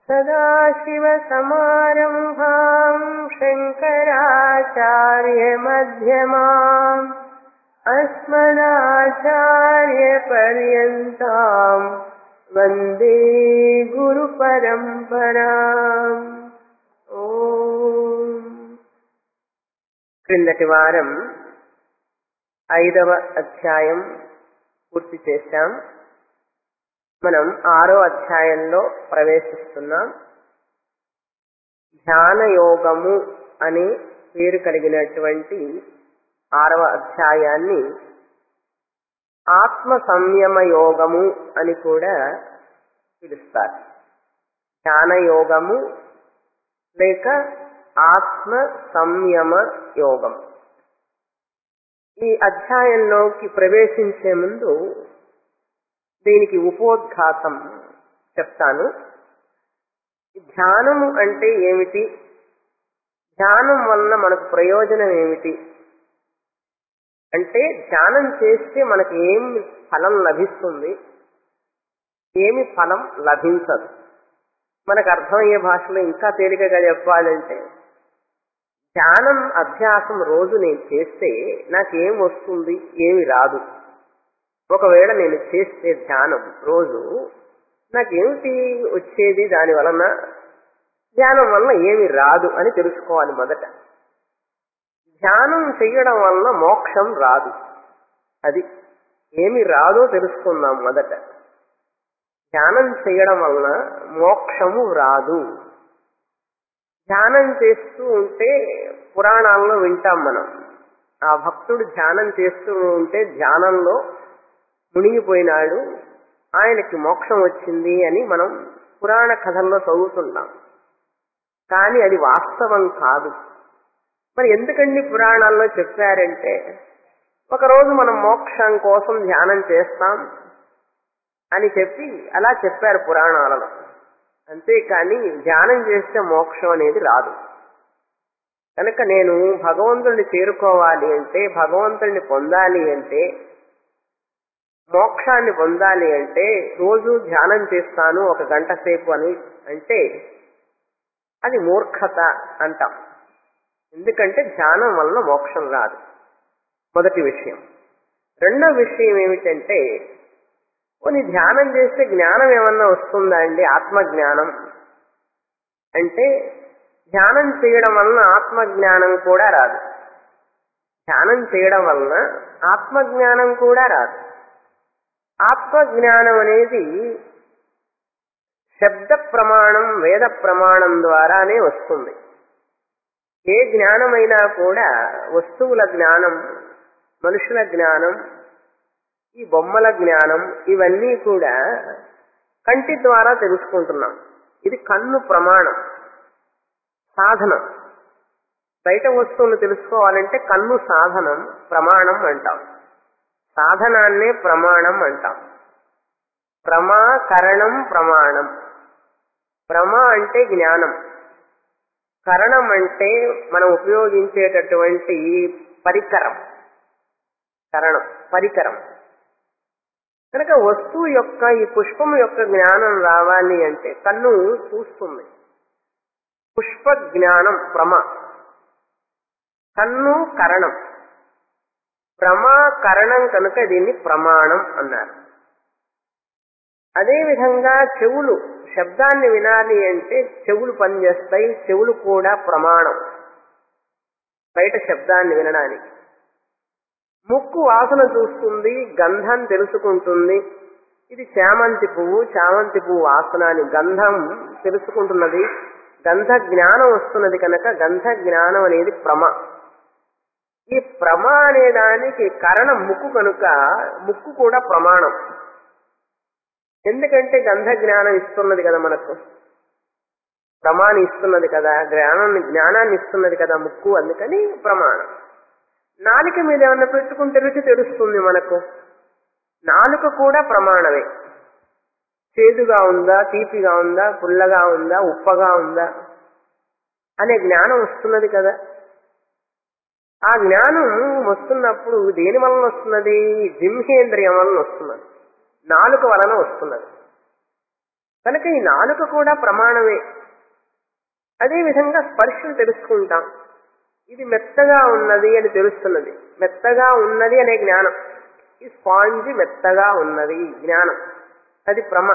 सदाशिवसमारम्भाम् शङ्कराचार्यमध्यमाम् अस्मदाचार्यपर्यन्ताम् वन्दे గురుపరంపరాం ఓం క్రిందటి వారం ఐదవ అధ్యాయం పూర్తి చేశాం మనం ఆరో అధ్యాయంలో ప్రవేశిస్తున్నాం ధ్యాన యోగము అనే పేరు కలిగినటువంటి ఆరవ అధ్యాయాన్ని ఆత్మ సంయమ యోగము అని కూడా పిలుస్తారు ధ్యాన యోగము లేక ఆత్మ సంయమ యోగం ఈ అధ్యాయంలోకి ప్రవేశించే ముందు దీనికి ఉపోద్ఘాతం చెప్తాను ధ్యానము అంటే ఏమిటి ధ్యానం వలన మనకు ప్రయోజనం ఏమిటి అంటే ధ్యానం చేస్తే మనకి ఏం ఫలం లభిస్తుంది ఏమి ఫలం లభించదు మనకు అర్థమయ్యే భాషలో ఇంకా తేలికగా చెప్పాలంటే ధ్యానం అభ్యాసం రోజు నేను చేస్తే నాకేం వస్తుంది ఏమి రాదు ఒకవేళ నేను చేస్తే ధ్యానం రోజు నాకేమిటి వచ్చేది దాని వలన ధ్యానం వలన ఏమి రాదు అని తెలుసుకోవాలి మొదట ధ్యానం చెయ్యడం వలన మోక్షం రాదు అది ఏమి రాదో తెలుసుకుందాం మొదట ధ్యానం చేయడం వలన మోక్షము రాదు ధ్యానం చేస్తూ ఉంటే పురాణాల్లో వింటాం మనం ఆ భక్తుడు ధ్యానం చేస్తూ ఉంటే ధ్యానంలో మునిగిపోయినాడు ఆయనకి మోక్షం వచ్చింది అని మనం పురాణ కథల్లో చదువుతున్నాం కానీ అది వాస్తవం కాదు మరి ఎందుకండి పురాణాల్లో చెప్పారంటే ఒకరోజు మనం మోక్షం కోసం ధ్యానం చేస్తాం అని చెప్పి అలా చెప్పారు పురాణాలలో అంతేకాని ధ్యానం చేస్తే మోక్షం అనేది రాదు కనుక నేను భగవంతుడిని చేరుకోవాలి అంటే భగవంతుడిని పొందాలి అంటే మోక్షాన్ని పొందాలి అంటే రోజు ధ్యానం చేస్తాను ఒక గంట సేపు అని అంటే అది మూర్ఖత అంటాం ఎందుకంటే ధ్యానం వలన మోక్షం రాదు మొదటి విషయం రెండో విషయం ఏమిటంటే కొన్ని ధ్యానం చేస్తే జ్ఞానం ఏమన్నా వస్తుందా అండి ఆత్మజ్ఞానం అంటే ధ్యానం చేయడం వలన ఆత్మజ్ఞానం కూడా రాదు ధ్యానం చేయడం వలన ఆత్మజ్ఞానం కూడా రాదు ఆత్మజ్ఞానం అనేది శబ్ద ప్రమాణం వేద ప్రమాణం ద్వారానే వస్తుంది ఏ జ్ఞానమైనా కూడా వస్తువుల జ్ఞానం మనుషుల జ్ఞానం ఈ బొమ్మల జ్ఞానం ఇవన్నీ కూడా కంటి ద్వారా తెలుసుకుంటున్నాం ఇది కన్ను ప్రమాణం సాధనం బయట వస్తువులు తెలుసుకోవాలంటే కన్ను సాధనం ప్రమాణం అంటాం సాధనాన్నే ప్రమాణం అంటాం ప్రమా కరణం ప్రమాణం ప్రమా అంటే జ్ఞానం కరణం అంటే మనం ఉపయోగించేటటువంటి పరికరం కరణం పరికరం కనుక వస్తువు యొక్క ఈ పుష్పం యొక్క జ్ఞానం రావాలి అంటే కన్ను చూస్తుంది పుష్ప జ్ఞానం ప్రమ కన్ను కరణం ప్రమా కరణం కనుక దీన్ని ప్రమాణం అన్నారు అదేవిధంగా చెవులు శబ్దాన్ని వినాలి అంటే చెవులు పనిచేస్తాయి చెవులు కూడా ప్రమాణం బయట శబ్దాన్ని వినడానికి ముక్కు వాసన చూస్తుంది గంధం తెలుసుకుంటుంది ఇది చామంతి పువ్వు చామంతి పువ్వు వాసన అని గంధం తెలుసుకుంటున్నది గంధ జ్ఞానం వస్తున్నది కనుక గంధ జ్ఞానం అనేది ప్రమ ఈ ప్రమ అనే దానికి కారణం ముక్కు కనుక ముక్కు కూడా ప్రమాణం ఎందుకంటే గంధ జ్ఞానం ఇస్తున్నది కదా మనకు ప్రమాణం ఇస్తున్నది కదా జ్ఞానాన్ని జ్ఞానాన్ని ఇస్తున్నది కదా ముక్కు అందుకని ప్రమాణం నాలుక మీద ఏమన్నా పెట్టుకుంటే రుచి తెలుస్తుంది మనకు నాలుక కూడా ప్రమాణమే చేదుగా ఉందా తీపిగా ఉందా పుల్లగా ఉందా ఉప్పగా ఉందా అనే జ్ఞానం వస్తున్నది కదా ఆ జ్ఞానం వస్తున్నప్పుడు దేని వలన వస్తున్నది జింహేంద్రియం వలన వస్తున్నది నాలుక వలన వస్తున్నది కనుక ఈ నాలుక కూడా ప్రమాణమే అదే విధంగా స్పర్శను తెలుసుకుంటాం ఇది మెత్తగా ఉన్నది అని తెలుస్తున్నది మెత్తగా ఉన్నది అనే జ్ఞానం ఈ స్పాంజి మెత్తగా ఉన్నది జ్ఞానం అది ప్రమ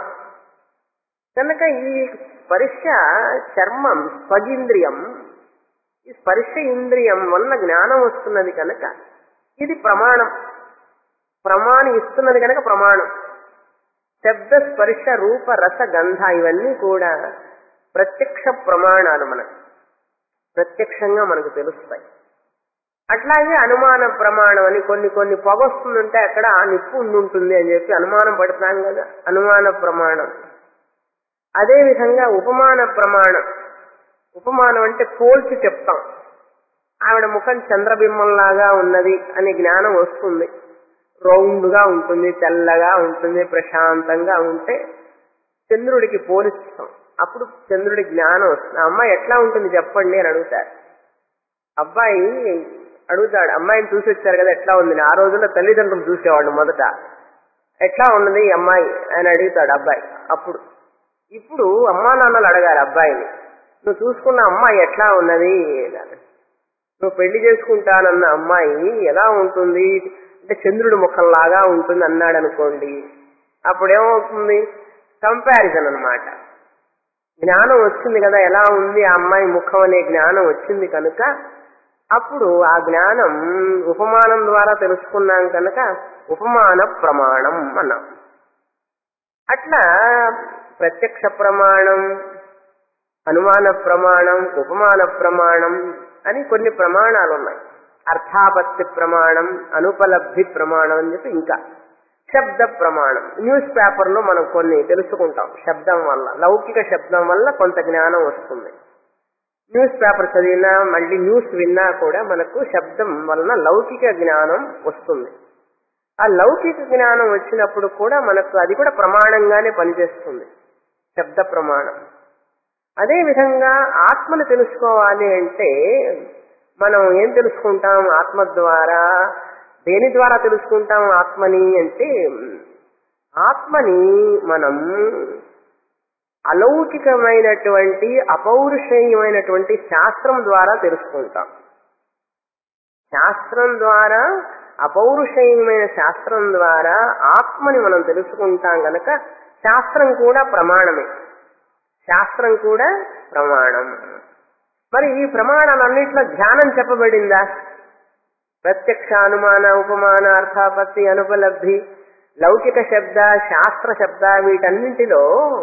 కనుక ఈ స్పర్శ చర్మం స్వగింద్రియం ఈ స్పర్శ ఇంద్రియం వల్ల జ్ఞానం వస్తున్నది కనుక ఇది ప్రమాణం ప్రమాణం ఇస్తున్నది కనుక ప్రమాణం శబ్ద స్పర్శ రూప రస గంధ ఇవన్నీ కూడా ప్రత్యక్ష ప్రమాణాలు మనకు ప్రత్యక్షంగా మనకు తెలుస్తాయి అట్లాగే అనుమాన ప్రమాణం అని కొన్ని కొన్ని పొగ వస్తుందంటే అక్కడ ఆ నిప్పు ఉండుంటుంది అని చెప్పి అనుమానం పడుతున్నాం కదా అనుమాన ప్రమాణం అదే విధంగా ఉపమాన ప్రమాణం ఉపమానం అంటే పోల్చి చెప్తాం ఆవిడ ముఖం చంద్రబింబంలాగా ఉన్నది అనే జ్ఞానం వస్తుంది రౌండ్ గా ఉంటుంది తెల్లగా ఉంటుంది ప్రశాంతంగా ఉంటే చంద్రుడికి పోలిస్తాం అప్పుడు చంద్రుడి జ్ఞానం వస్తుంది అమ్మాయి ఎట్లా ఉంటుంది చెప్పండి అని అడుగుతారు అబ్బాయి అడుగుతాడు అమ్మాయిని చూసి వచ్చారు కదా ఎట్లా ఉంది ఆ రోజుల్లో తల్లిదండ్రులు చూసేవాళ్ళు మొదట ఎట్లా ఉన్నది ఈ అమ్మాయి అని అడుగుతాడు అబ్బాయి అప్పుడు ఇప్పుడు అమ్మా నాన్నలు అడగాలి అబ్బాయిని నువ్వు చూసుకున్న అమ్మాయి ఎట్లా ఉన్నది అని. నువ్వు పెళ్లి చేసుకుంటానన్న అమ్మాయి ఎలా ఉంటుంది అంటే చంద్రుడి ముఖంలాగా ఉంటుంది అన్నాడు అనుకోండి అప్పుడేమవుతుంది కంపారిజన్ అన్నమాట జ్ఞానం వచ్చింది కదా ఎలా ఉంది ఆ అమ్మాయి ముఖం అనే జ్ఞానం వచ్చింది కనుక అప్పుడు ఆ జ్ఞానం ఉపమానం ద్వారా తెలుసుకున్నాం కనుక ఉపమాన ప్రమాణం అన్నాం అట్లా ప్రత్యక్ష ప్రమాణం అనుమాన ప్రమాణం ఉపమాన ప్రమాణం అని కొన్ని ప్రమాణాలు ఉన్నాయి అర్థాపత్తి ప్రమాణం అనుపలబ్ధి ప్రమాణం అని చెప్పి ఇంకా శబ్ద ప్రమాణం న్యూస్ పేపర్లో మనం కొన్ని తెలుసుకుంటాం శబ్దం వల్ల లౌకిక శబ్దం వల్ల కొంత జ్ఞానం వస్తుంది న్యూస్ పేపర్ చదివినా మళ్ళీ న్యూస్ విన్నా కూడా మనకు శబ్దం వలన లౌకిక జ్ఞానం వస్తుంది ఆ లౌకిక జ్ఞానం వచ్చినప్పుడు కూడా మనకు అది కూడా ప్రమాణంగానే పనిచేస్తుంది శబ్ద ప్రమాణం అదే విధంగా ఆత్మను తెలుసుకోవాలి అంటే మనం ఏం తెలుసుకుంటాం ఆత్మ ద్వారా దేని ద్వారా తెలుసుకుంటాం ఆత్మని అంటే ఆత్మని మనం అలౌకికమైనటువంటి అపౌరుషేయమైనటువంటి శాస్త్రం ద్వారా తెలుసుకుంటాం శాస్త్రం ద్వారా అపౌరుషేయమైన శాస్త్రం ద్వారా ఆత్మని మనం తెలుసుకుంటాం గనక శాస్త్రం కూడా ప్రమాణమే శాస్త్రం కూడా ప్రమాణం మరి ఈ ప్రమాణాలన్నింటిలో ధ్యానం చెప్పబడిందా ప్రత్యక్ష అనుమాన ఉపమాన అర్థాపత్తి అనుపలబ్ధి లౌకిక శబ్ద శాస్త్ర శబ్ద వీటన్నింటిలో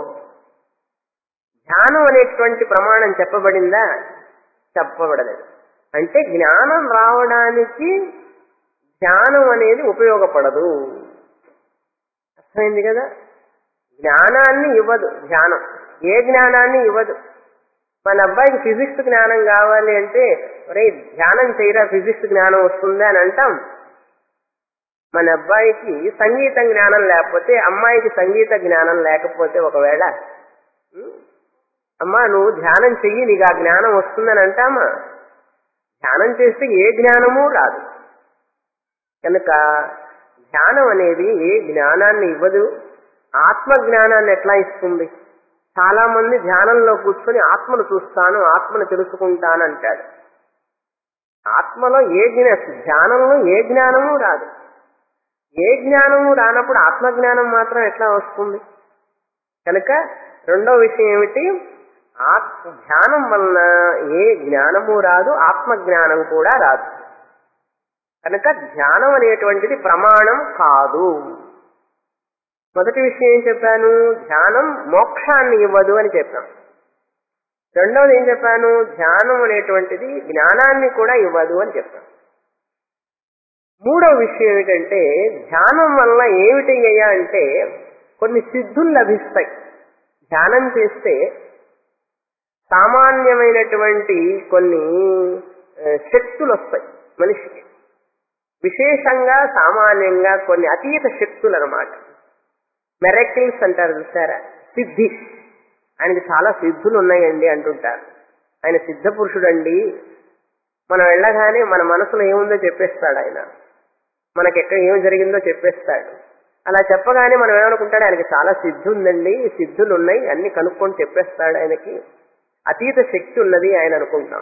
ధ్యానం అనేటువంటి ప్రమాణం చెప్పబడిందా చెప్పబడలేదు అంటే జ్ఞానం రావడానికి ధ్యానం అనేది ఉపయోగపడదు అర్థమైంది కదా జ్ఞానాన్ని ఇవ్వదు ధ్యానం ఏ జ్ఞానాన్ని ఇవ్వదు మన అబ్బాయికి ఫిజిక్స్ జ్ఞానం కావాలి అంటే ఒరే ధ్యానం చేయరా ఫిజిక్స్ జ్ఞానం వస్తుందా అని అంటాం మన అబ్బాయికి సంగీత జ్ఞానం లేకపోతే అమ్మాయికి సంగీత జ్ఞానం లేకపోతే ఒకవేళ ఉం, అమ్మా నువ్వు ధ్యానం చెయ్యి నీకు ఆ జ్ఞానం వస్తుందని అంటామా ధ్యానం చేస్తే ఏ జ్ఞానము రాదు కనుక ధ్యానం అనేది ఏ జ్ఞానాన్ని ఇవ్వదు ఆత్మ జ్ఞానాన్ని ఎట్లా ఇస్తుంది చాలా మంది ధ్యానంలో కూర్చొని ఆత్మను చూస్తాను ఆత్మను తెలుసుకుంటాను అంటాడు ఆత్మలో ఏ జ్ఞా ధ్యానంలో ఏ జ్ఞానము రాదు ఏ జ్ఞానము రానప్పుడు ఆత్మజ్ఞానం మాత్రం ఎట్లా వస్తుంది కనుక రెండో విషయం ఏమిటి ఆత్మ ధ్యానం వలన ఏ జ్ఞానము రాదు ఆత్మజ్ఞానం కూడా రాదు కనుక ధ్యానం అనేటువంటిది ప్రమాణం కాదు మొదటి విషయం ఏం చెప్పాను ధ్యానం మోక్షాన్ని ఇవ్వదు అని చెప్పాను రెండవది ఏం చెప్పాను ధ్యానం అనేటువంటిది జ్ఞానాన్ని కూడా ఇవ్వదు అని చెప్పాను మూడవ విషయం ఏమిటంటే ధ్యానం వల్ల ఏమిటయ్యా అంటే కొన్ని సిద్ధులు లభిస్తాయి ధ్యానం చేస్తే సామాన్యమైనటువంటి కొన్ని ఆ, శక్తులు వస్తాయి మనిషికి విశేషంగా సామాన్యంగా కొన్ని అతీత శక్తులు అనమాట మెరకిల్స్ అంటారు చూసారా సిద్ధి ఆయనకి చాలా సిద్ధులు ఉన్నాయండి అంటుంటారు ఆయన సిద్ధ పురుషుడండి మనం వెళ్ళగానే మన మనసులో ఏముందో చెప్పేస్తాడు ఆయన మనకి ఎక్కడ ఏం జరిగిందో చెప్పేస్తాడు అలా చెప్పగానే మనం ఏమనుకుంటాడు ఆయనకి చాలా సిద్ధి ఉందండి సిద్ధులు ఉన్నాయి అన్ని కనుక్కొని చెప్పేస్తాడు ఆయనకి అతీత శక్తి ఉన్నది ఆయన అనుకుంటాం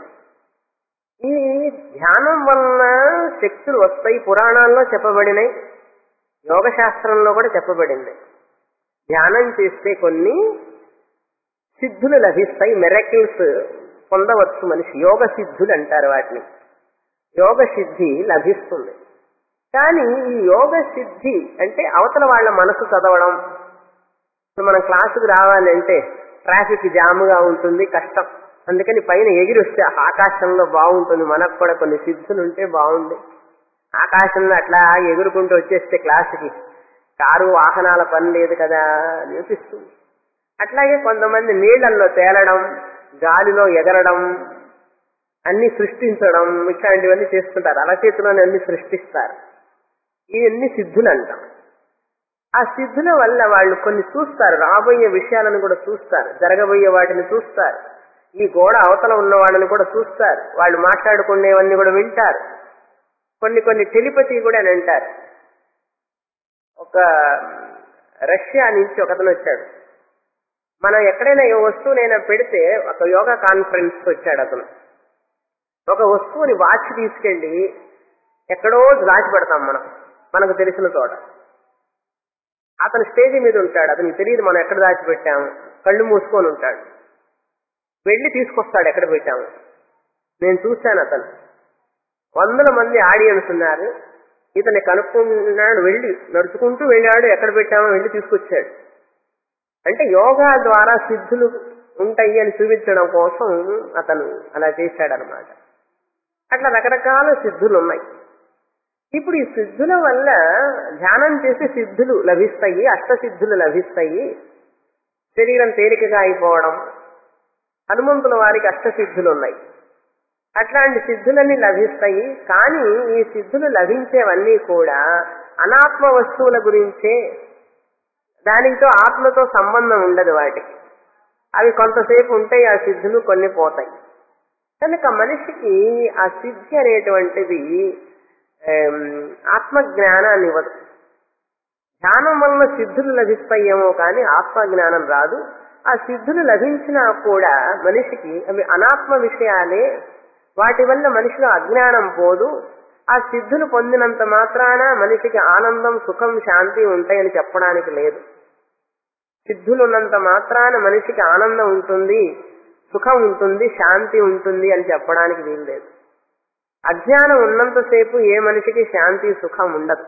ఈ ధ్యానం వలన శక్తులు వస్తాయి పురాణాల్లో చెప్పబడినాయి యోగ శాస్త్రంలో కూడా చెప్పబడింది ధ్యానం చేస్తే కొన్ని సిద్ధులు లభిస్తాయి మెరకిల్స్ పొందవచ్చు మనిషి యోగ సిద్ధులు అంటారు వాటిని యోగ సిద్ధి లభిస్తుంది కానీ ఈ యోగ సిద్ధి అంటే అవతల వాళ్ళ మనసు చదవడం ఇప్పుడు మనం క్లాసుకు రావాలంటే ట్రాఫిక్ జాముగా ఉంటుంది కష్టం అందుకని పైన ఎగిరి వస్తే ఆకాశంలో బాగుంటుంది మనకు కూడా కొన్ని సిద్ధులు ఉంటే బాగుంది ఆకాశంలో అట్లా ఎగురుకుంటూ వచ్చేస్తే క్లాసుకి కారు వాహనాల పని లేదు కదా అనిపిస్తుంది అట్లాగే కొంతమంది నీళ్లలో తేలడం గాలిలో ఎగరడం అన్ని సృష్టించడం ఇట్లాంటివన్నీ చేస్తుంటారు అరచేతిలోనే అన్ని సృష్టిస్తారు ఇవన్నీ సిద్ధులు అంటాం ఆ సిద్ధుల వల్ల వాళ్ళు కొన్ని చూస్తారు రాబోయే విషయాలను కూడా చూస్తారు జరగబోయే వాటిని చూస్తారు ఈ గోడ అవతల ఉన్న వాళ్ళని కూడా చూస్తారు వాళ్ళు మాట్లాడుకునేవన్నీ కూడా వింటారు కొన్ని కొన్ని టెలిపతి కూడా అని అంటారు ఒక రష్యా నుంచి ఒకతను వచ్చాడు మనం ఎక్కడైనా ఏ వస్తువునైనా పెడితే ఒక యోగా కాన్ఫరెన్స్ వచ్చాడు అతను ఒక వస్తువుని వాచ్ తీసుకెళ్లి ఎక్కడో దాచి పెడతాం మనం మనకు తెలిసిన చోట అతను స్టేజ్ మీద ఉంటాడు అతనికి తెలియదు మనం ఎక్కడ దాచిపెట్టాము కళ్ళు మూసుకొని ఉంటాడు వెళ్ళి తీసుకొస్తాడు ఎక్కడ పెట్టాము నేను చూశాను అతను వందల మంది ఆడియన్స్ ఉన్నారు ఇతన్ని కనుక్కున్నాడు వెళ్ళి నడుచుకుంటూ వెళ్ళాడు ఎక్కడ పెట్టామో వెళ్ళి తీసుకొచ్చాడు అంటే యోగా ద్వారా సిద్ధులు ఉంటాయి అని చూపించడం కోసం అతను అలా చేశాడనమాట అట్లా రకరకాల సిద్ధులు ఉన్నాయి ఇప్పుడు ఈ సిద్ధుల వల్ల ధ్యానం చేసి సిద్ధులు లభిస్తాయి అష్టసిద్ధులు లభిస్తాయి శరీరం తేలికగా అయిపోవడం హనుమంతుల వారికి అష్టసిద్ధులు ఉన్నాయి అట్లాంటి సిద్ధులన్నీ లభిస్తాయి కానీ ఈ సిద్ధులు లభించేవన్నీ కూడా అనాత్మ వస్తువుల గురించే దానితో ఆత్మతో సంబంధం ఉండదు వాటికి అవి కొంతసేపు ఉంటాయి ఆ సిద్ధులు కొన్ని పోతాయి కనుక మనిషికి ఆ సిద్ధి అనేటువంటిది ఆత్మజ్ఞానాన్ని ఇవ్వదు ధ్యానం వలన సిద్ధులు లభిస్తాయేమో కానీ ఆత్మజ్ఞానం రాదు ఆ సిద్ధులు లభించినా కూడా మనిషికి అవి అనాత్మ విషయాలే వాటి వల్ల మనిషిలో అజ్ఞానం పోదు ఆ సిద్ధులు పొందినంత మాత్రాన మనిషికి ఆనందం సుఖం శాంతి ఉంటాయని చెప్పడానికి లేదు సిద్ధులు ఉన్నంత మాత్రాన మనిషికి ఆనందం ఉంటుంది సుఖం ఉంటుంది శాంతి ఉంటుంది అని చెప్పడానికి వీలు లేదు అజ్ఞానం ఉన్నంతసేపు ఏ మనిషికి శాంతి సుఖం ఉండదు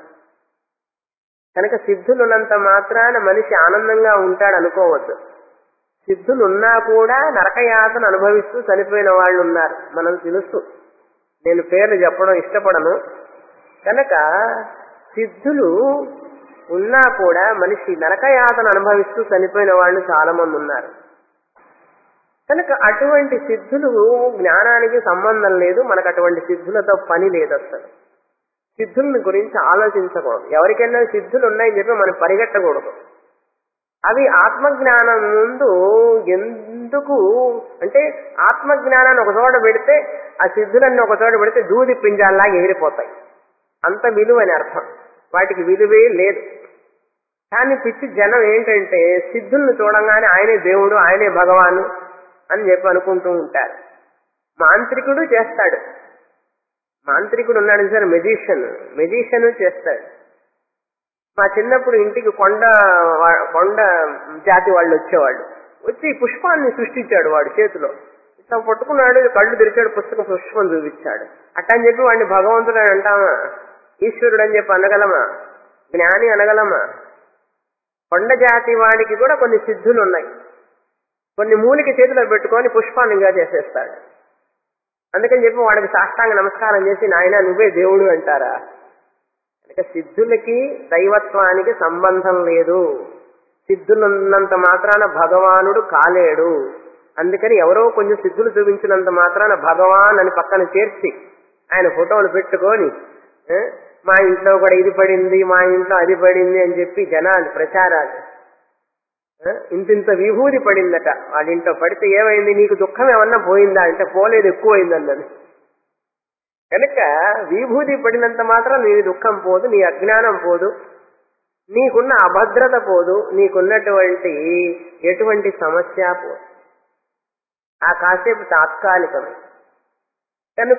కనుక సిద్ధులు ఉన్నంత మాత్రాన మనిషి ఆనందంగా ఉంటాడు అనుకోవద్దు సిద్ధులు ఉన్నా కూడా నరకయాతను అనుభవిస్తూ చనిపోయిన వాళ్ళు ఉన్నారు మనం తెలుసు నేను పేర్లు చెప్పడం ఇష్టపడను కనుక సిద్ధులు ఉన్నా కూడా మనిషి నరకయాతను అనుభవిస్తూ చనిపోయిన వాళ్ళు చాలా మంది ఉన్నారు కనుక అటువంటి సిద్ధులు జ్ఞానానికి సంబంధం లేదు మనకు అటువంటి సిద్ధులతో పని లేదు అసలు సిద్ధుల్ని గురించి ఆలోచించకూడదు ఎవరికైనా సిద్ధులు ఉన్నాయని చెప్పి మనం పరిగెట్టకూడదు అవి ఆత్మజ్ఞానం ముందు ఎందుకు అంటే ఆత్మజ్ఞానాన్ని ఒక చోట పెడితే ఆ సిద్ధులన్నీ ఒక చోట పెడితే దూది పింజాల్లాగా ఎగిరిపోతాయి అంత విలువ అని అర్థం వాటికి విలువే లేదు కానీ పిచ్చి జనం ఏంటంటే సిద్ధుల్ని చూడంగానే ఆయనే దేవుడు ఆయనే భగవాను అని చెప్పి అనుకుంటూ ఉంటారు మాంత్రికుడు చేస్తాడు మాంత్రికుడు ఉన్నాడు సార్ మెజిషియన్ మెజిషియన్ చేస్తాడు మా చిన్నప్పుడు ఇంటికి కొండ వా- కొండ జాతి వాళ్ళు వచ్చేవాళ్ళు వచ్చి పుష్పాన్ని సృష్టించాడు వాడు చేతిలో ఇట్లా పట్టుకున్నాడు కళ్ళు తెరిచాడు పుస్తకం పుష్పం చూపించాడు అట్టని చెప్పి వాడిని భగవంతుడు అని అంటామా ఈశ్వరుడు అని చెప్పి అనగలమా జ్ఞాని అనగలమా కొండ జాతి వాడికి కూడా కొన్ని సిద్ధులు ఉన్నాయి కొన్ని మూలిక చేతిలో పెట్టుకొని పుష్పాన్నిగా చేసేస్తాడు అందుకని చెప్పి వాడికి సాష్టాంగ నమస్కారం చేసి నాయన నువ్వే దేవుడు అంటారా కనుక సిద్ధులకి దైవత్వానికి సంబంధం లేదు సిద్ధులున్నంత మాత్రాన భగవానుడు కాలేడు అందుకని ఎవరో కొంచెం సిద్ధులు చూపించినంత మాత్రాన భగవాన్ అని పక్కన చేర్చి ఆయన ఫోటోలు పెట్టుకొని ఏ, మా ఇంట్లో కూడా ఇది పడింది మా ఇంట్లో అది పడింది అని చెప్పి జనాలు ప్రచారాలు ఆ, ఇంతింత విభూతి పడిందట వాళ్ళింట్లో పడితే ఏమైంది నీకు దుఃఖం ఏమన్నా పోయిందా అంటే పోలేదు ఎక్కువైంది అన్నది కనుక విభూతి పడినంత మాత్రం నీ దుఃఖం పోదు నీ అజ్ఞానం పోదు నీకున్న అభద్రత పోదు నీకున్నటువంటి ఎటువంటి సమస్య పోదు ఆ కాసేపు తాత్కాలికమే కనుక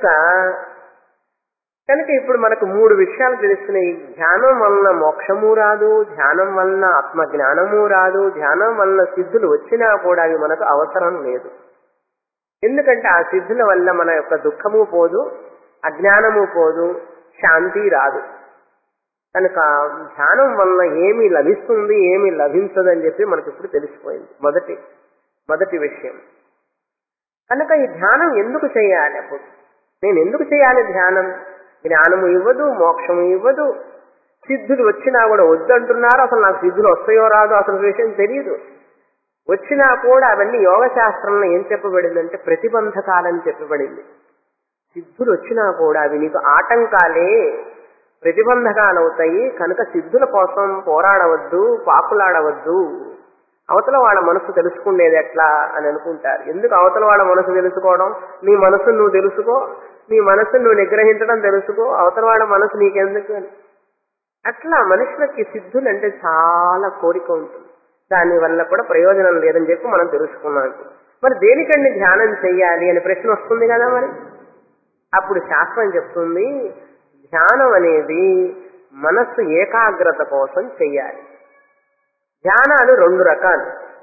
కనుక ఇప్పుడు మనకు మూడు విషయాలు తెలుస్తున్నాయి ధ్యానం వలన మోక్షము రాదు ధ్యానం వలన ఆత్మ జ్ఞానము రాదు ధ్యానం వలన సిద్ధులు వచ్చినా కూడా అవి మనకు అవసరం లేదు ఎందుకంటే ఆ సిద్ధుల వల్ల మన యొక్క దుఃఖము పోదు అజ్ఞానము పోదు శాంతి రాదు కనుక ధ్యానం వలన ఏమి లభిస్తుంది ఏమి లభించదు అని చెప్పి మనకి ఇప్పుడు తెలిసిపోయింది మొదటి మొదటి విషయం కనుక ఈ ధ్యానం ఎందుకు చేయాలి అప్పుడు నేను ఎందుకు చేయాలి ధ్యానం జ్ఞానము ఇవ్వదు మోక్షము ఇవ్వదు సిద్ధులు వచ్చినా కూడా వద్దంటున్నారు అసలు నాకు సిద్ధులు వస్తాయో రాదో అసలు విషయం తెలియదు వచ్చినా కూడా అవన్నీ యోగ శాస్త్రంలో ఏం చెప్పబడిందంటే ప్రతిబంధకాలని చెప్పబడింది సిద్ధులు వచ్చినా కూడా అవి నీకు ఆటంకాలే ప్రతిబంధకాలు అవుతాయి కనుక సిద్ధుల కోసం పోరాడవద్దు పాకులాడవద్దు అవతల వాళ్ళ మనసు తెలుసుకునేది ఎట్లా అని అనుకుంటారు ఎందుకు అవతల వాళ్ళ మనసు తెలుసుకోవడం నీ మనసు నువ్వు తెలుసుకో నీ మనసును నువ్వు నిగ్రహించడం తెలుసుకో అవతల వాళ్ళ మనసు నీకెందుకు అని అట్లా మనుషులకి సిద్ధులు అంటే చాలా కోరిక ఉంటుంది దాని వల్ల కూడా ప్రయోజనం లేదని చెప్పి మనం తెలుసుకున్నాం ఇప్పుడు. మరి దేనికండి ధ్యానం చెయ్యాలి అనే ప్రశ్న వస్తుంది కదా మరి అప్పుడు శాస్త్రం చెప్తుంది ధ్యానం అనేది మనస్సు ఏకాగ్రత కోసం చెయ్యాలి ధ్యానాలు రెండు రకాలు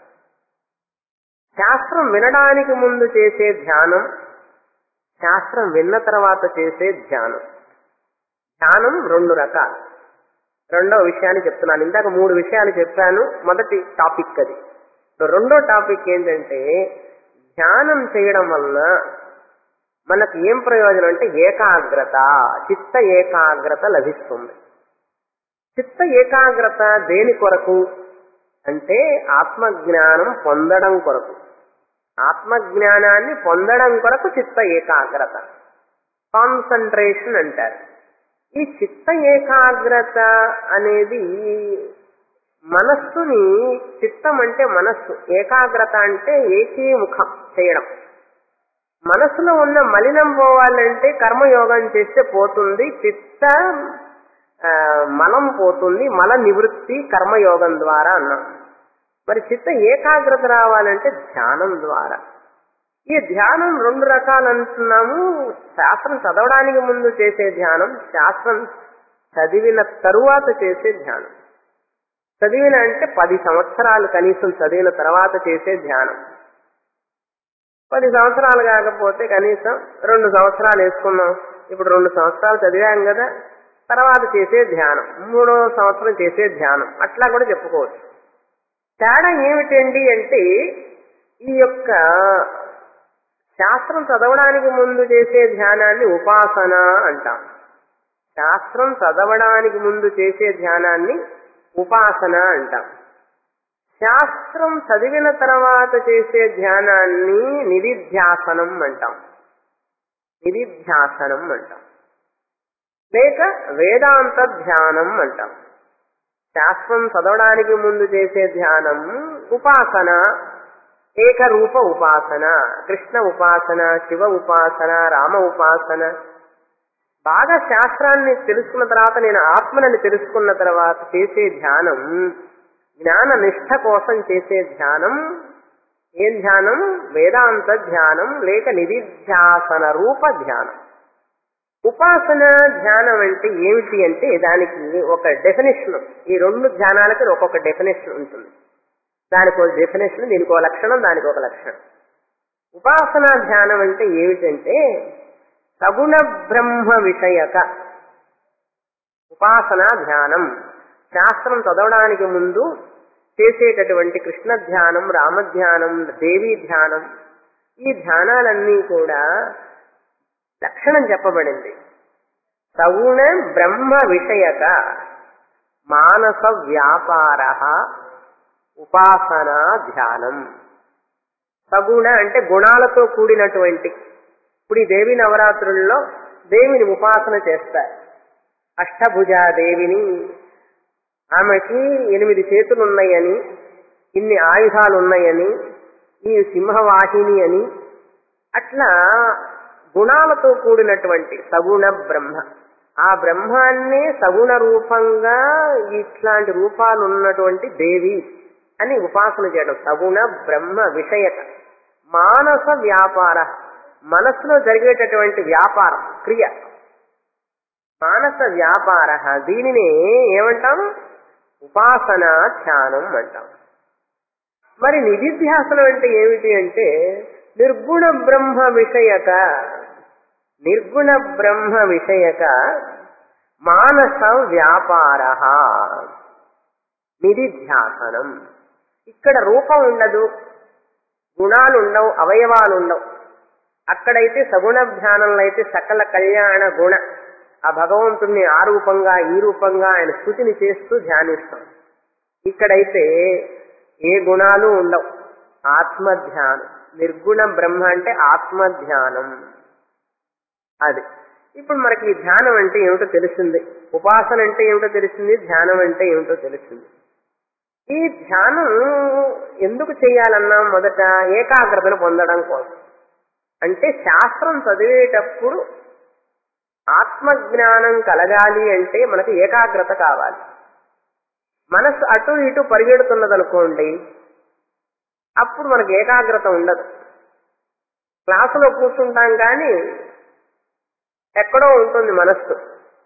శాస్త్రం వినడానికి ముందు చేసే ధ్యానం శాస్త్రం విన్న తర్వాత చేసే ధ్యానం ధ్యానం రెండు రకాలు రెండో విషయాన్ని చెప్తున్నాను ఇందాక మూడు విషయాలు చెప్పాను మొదటి టాపిక్ అది రెండో టాపిక్ ఏంటంటే ధ్యానం చేయడం వలన మనకు ఏం ప్రయోజనం అంటే ఏకాగ్రత చిత్త ఏకాగ్రత లభిస్తుంది చిత్త ఏకాగ్రత దేని కొరకు అంటే ఆత్మజ్ఞానం పొందడం కొరకు ఆత్మజ్ఞానాన్ని పొందడం కొరకు చిత్త ఏకాగ్రత కాన్సన్ట్రేషన్ అంటారు ఈ చిత్త ఏకాగ్రత అనేది మనస్సుని చిత్తం అంటే మనస్సు ఏకాగ్రత అంటే ఏకీముఖం చేయడం మనసులో ఉన్న మలినం పోవాలంటే కర్మయోగం చేస్తే పోతుంది చిత్త ఆ, మలం పోతుంది మల నివృత్తి కర్మయోగం ద్వారా అన్నాం మరి చిత్త ఏకాగ్రత రావాలంటే ధ్యానం ద్వారా ఈ ధ్యానం రెండు రకాలు అంటున్నాము శాస్త్రం చదవడానికి ముందు చేసే ధ్యానం శాస్త్రం చదివిన తరువాత చేసే ధ్యానం చదివిన అంటే పది సంవత్సరాలు కనీసం చదివిన తర్వాత చేసే ధ్యానం పది సంవత్సరాలు కాకపోతే కనీసం రెండు సంవత్సరాలు వేసుకున్నాం ఇప్పుడు రెండు సంవత్సరాలు చదివాం కదా తర్వాత చేసే ధ్యానం మూడో సంవత్సరం చేసే ధ్యానం అట్లా కూడా చెప్పుకోవచ్చు తేడా ఏమిటండి అంటే ఈ యొక్క శాస్త్రం చదవడానికి ముందు చేసే ధ్యానాన్ని ఉపాసన అంటాం శాస్త్రం చదవడానికి ముందు చేసే ధ్యానాన్ని ఉపాసన అంటాం శాస్త్రం చదివిన తర్వాత చేసే ధ్యానాన్ని నిధిధ్యాసనం అంటాం నిధిధ్యాసనం అంటాం లేక వేదాంత ధ్యానం అంటాం శాస్త్రం చదవడానికి ముందు చేసే ధ్యానం ఉపాసన ఏకరూప ఉపాసన కృష్ణ ఉపాసన శివ ఉపాసన రామ ఉపాసన బాగా శాస్త్రాన్ని తెలుసుకున్న తర్వాత నేను ఆత్మనని తెలుసుకున్న తర్వాత చేసే ధ్యానం జ్ఞాన నిష్ఠ కోసం చేసే ధ్యానం ఏం ధ్యానం వేదాంత ధ్యానం లేక నిధిధ్యాసన రూప ధ్యానం ఉపాసన ధ్యానం అంటే ఏమిటి అంటే దానికి ఒక డెఫినేషన్ ఈ రెండు ధ్యానాలకి ఒక్కొక్క డెఫినేషన్ ఉంటుంది దానికి ఒక డెఫినేషన్ దీనికి ఒక లక్షణం దానికి ఒక లక్షణం ఉపాసన ధ్యానం అంటే ఏమిటంటే సగుణ బ్రహ్మ విషయక ఉపాసన ధ్యానం శాస్త్రం చదవడానికి ముందు చేసేటటువంటి కృష్ణ ధ్యానం రామధ్యానం దేవీ ధ్యానం ఈ ధ్యానాలన్నీ కూడా లక్షణం చెప్పబడింది సగుణ బ్రహ్మ విషయక మానస వ్యాపార ఉపాసన ధ్యానం సగుణ అంటే గుణాలతో కూడినటువంటి ఇప్పుడు ఈ దేవి నవరాత్రుల్లో దేవిని ఉపాసన చేస్తారు అష్టభుజా దేవిని ఆమెకి ఎనిమిది చేతులు ఉన్నాయని ఇన్ని ఆయుధాలు ఉన్నాయని ఈ సింహవాహిని అని అట్లా గుణాలతో కూడినటువంటి సగుణ బ్రహ్మ ఆ బ్రహ్మాన్నే సగుణ రూపంగా ఇట్లాంటి రూపాలు ఉన్నటువంటి దేవి అని ఉపాసన చేయడం సగుణ బ్రహ్మ విషయక మానస వ్యాపార మనస్సులో జరిగేటటువంటి వ్యాపారం క్రియ మానస వ్యాపార దీనిని ఏమంటాం ఉపాసన ధ్యానం అంటాం మరి నిధిధ్యాసనం అంటే ఏమిటి అంటే నిర్గుణ బ్రహ్మ విషయక నిర్గుణ బ్రహ్మ విషయక మానస వ్యాపార నిధిధ్యాసనం ఇక్కడ రూపం ఉండదు గుణాలు ఉండవు అవయవాలు ఉండవు అక్కడైతే సగుణ ధ్యానంలో అయితే సకల కళ్యాణ గుణ ఆ భగవంతుణ్ణి ఆ రూపంగా ఈ రూపంగా ఆయన స్థుతిని చేస్తూ ధ్యానిస్తాం ఇక్కడైతే ఏ గుణాలు ఉండవు ఆత్మధ్యానం నిర్గుణ బ్రహ్మ అంటే ఆత్మధ్యానం అది ఇప్పుడు మనకి ఈ ధ్యానం అంటే ఏమిటో తెలిసింది ఉపాసన అంటే ఏమిటో తెలిసింది ధ్యానం అంటే ఏమిటో తెలిసింది ఈ ధ్యానం ఎందుకు చేయాలన్నా మొదట ఏకాగ్రతను పొందడం కోసం అంటే శాస్త్రం చదివేటప్పుడు ఆత్మజ్ఞానం కలగాలి అంటే మనకు ఏకాగ్రత కావాలి మనసు అటు ఇటు పరిగెడుతున్నదనుకోండి అప్పుడు మనకు ఏకాగ్రత ఉండదు క్లాసులో కూర్చుంటాం కానీ ఎక్కడో ఉంటుంది మనస్సు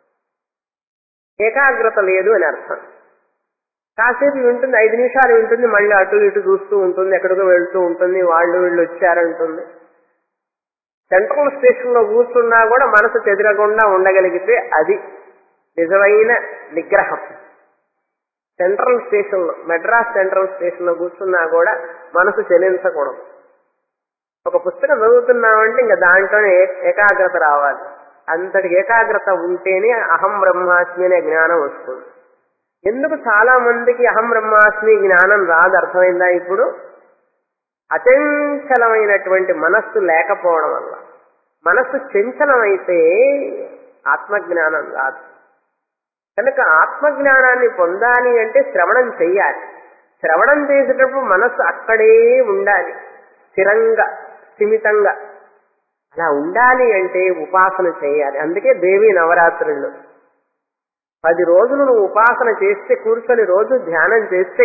ఏకాగ్రత లేదు అని అర్థం కాసేపు ఉంటుంది ఐదు నిమిషాలు ఉంటుంది మళ్ళీ అటు ఇటు చూస్తూ ఉంటుంది ఎక్కడికో వెళ్తూ ఉంటుంది వాళ్ళు వీళ్ళు వచ్చారంటుంది సెంట్రల్ స్టేషన్ లో కూర్చున్నా కూడా మనసు చెదరకుండా ఉండగలిగితే అది నిజమైన నిగ్రహం సెంట్రల్ స్టేషన్ లో మెడ్రాస్ సెంట్రల్ స్టేషన్ లో కూర్చున్నా కూడా మనసు చెలించకూడదు ఒక పుస్తకం చదువుతున్నామంటే ఇంకా దాంట్లోనే ఏకాగ్రత రావాలి అంతటి ఏకాగ్రత ఉంటేనే అహం బ్రహ్మాస్మి అనే జ్ఞానం వస్తుంది ఎందుకు చాలా మందికి అహం బ్రహ్మాస్మి జ్ఞానం రాదు అర్థమైందా ఇప్పుడు అచంచలమైనటువంటి మనస్సు లేకపోవడం వల్ల మనస్సు చంచలమైతే ఆత్మజ్ఞానం రాదు కనుక ఆత్మజ్ఞానాన్ని పొందాలి అంటే శ్రవణం చెయ్యాలి శ్రవణం చేసేటప్పుడు మనస్సు అక్కడే ఉండాలి స్థిరంగా స్థిమితంగా అలా ఉండాలి అంటే ఉపాసన చేయాలి అందుకే దేవి నవరాత్రులు పది రోజులు నువ్వు ఉపాసన చేస్తే కూర్చొని రోజు ధ్యానం చేస్తే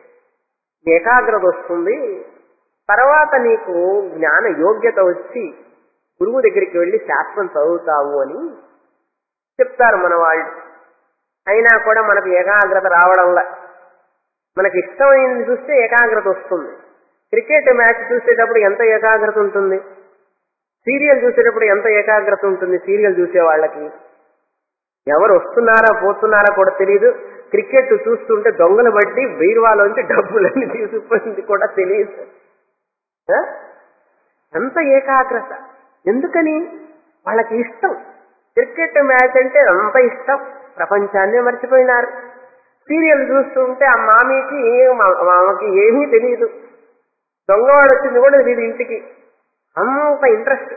ఏకాగ్రత వస్తుంది తర్వాత నీకు జ్ఞాన యోగ్యత వచ్చి గురువు దగ్గరికి వెళ్లి శాస్త్రం చదువుతావు అని చెప్తారు మన వాళ్ళు అయినా కూడా మనకు ఏకాగ్రత రావడంలా మనకి ఇష్టమైంది చూస్తే ఏకాగ్రత వస్తుంది క్రికెట్ మ్యాచ్ చూసేటప్పుడు ఎంత ఏకాగ్రత ఉంటుంది సీరియల్ చూసేటప్పుడు ఎంత ఏకాగ్రత ఉంటుంది సీరియల్ చూసే వాళ్ళకి ఎవరు వస్తున్నారా పోతున్నారా కూడా తెలియదు క్రికెట్ చూస్తుంటే దొంగలు బట్టి బీరువాలోంచి డబ్బులన్నీ తీసుకుపోయింది కూడా తెలియదు ఆ? ఎంత ఏకాగ్రత ఎందుకని వాళ్ళకి ఇష్టం క్రికెట్ మ్యాచ్ అంటే అంత ఇష్టం ప్రపంచాన్నే మర్చిపోయినారు సీరియల్ చూస్తుంటే ఆ మామీకి మా- మామకి ఏమీ తెలియదు దొంగవాడు వచ్చింది కూడా తెలియదు ఇంటికి అంత ఇంట్రెస్ట్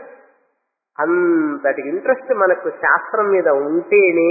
అంతటి ఇంట్రెస్ట్ మనకు శాస్త్రం మీద ఉంటేనే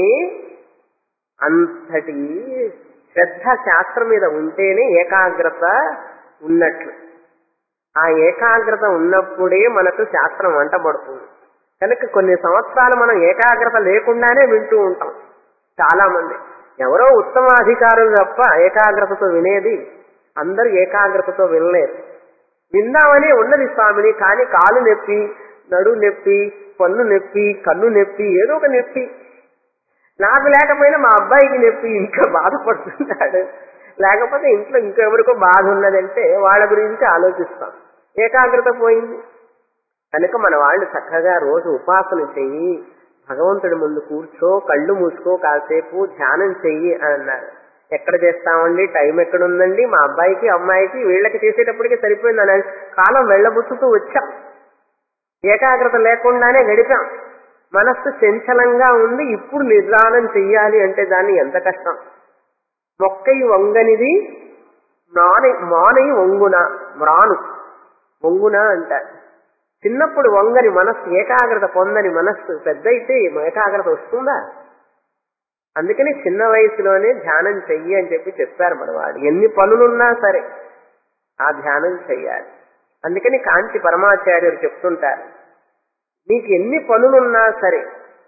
అంతటి శ్రద్ధ శాస్త్రం మీద ఉంటేనే ఏకాగ్రత ఉన్నట్లు ఆ ఏకాగ్రత ఉన్నప్పుడే మనకు శాస్త్రం వంటబడుతుంది కనుక కొన్ని సంవత్సరాలు మనం ఏకాగ్రత లేకుండానే వింటూ ఉంటాం చాలా మంది ఎవరో ఉత్తమ అధికారులు తప్ప ఏకాగ్రతతో వినేది అందరూ ఏకాగ్రతతో వినలేరు విందామని ఉన్నది స్వామిని కానీ కాలు నొప్పి నడు నొప్పి పన్ను నొప్పి కన్ను నొప్పి ఏదో ఒక నొప్పి నాకు లేకపోయినా మా అబ్బాయికి నొప్పి ఇంకా బాధపడుతున్నాడు లేకపోతే ఇంట్లో ఇంకెవరికో బాధ ఉన్నదంటే వాళ్ళ గురించి ఆలోచిస్తాం ఏకాగ్రత పోయింది కనుక మన వాళ్ళు చక్కగా రోజు ఉపాసన చెయ్యి భగవంతుడి ముందు కూర్చో కళ్ళు మూసుకో కాసేపు ధ్యానం చెయ్యి అని అన్నారు ఎక్కడ చేస్తామండి టైం ఎక్కడ ఉందండి మా అబ్బాయికి అమ్మాయికి వీళ్ళకి చేసేటప్పటికి సరిపోయిందని కాలం వెళ్ళబుచ్చుతూ వచ్చాం ఏకాగ్రత లేకుండానే గడిపాం మనస్సు చంచలంగా ఉంది ఇప్పుడు నిదానం చెయ్యాలి అంటే దాన్ని ఎంత కష్టం మొక్కయి వంగనిది నాని మానయి వంగున మ్రాను వంగున అంటారు చిన్నప్పుడు వంగని మనస్సు ఏకాగ్రత పొందని మనస్సు పెద్ద అయితే ఏకాగ్రత వస్తుందా అందుకని చిన్న వయసులోనే ధ్యానం చెయ్యి అని చెప్పి చెప్పారు మన వాడు ఎన్ని పనులున్నా సరే ఆ ధ్యానం చెయ్యాలి అందుకని కాంతి పరమాచార్యులు చెప్తుంటారు నీకు ఎన్ని పనులున్నా సరే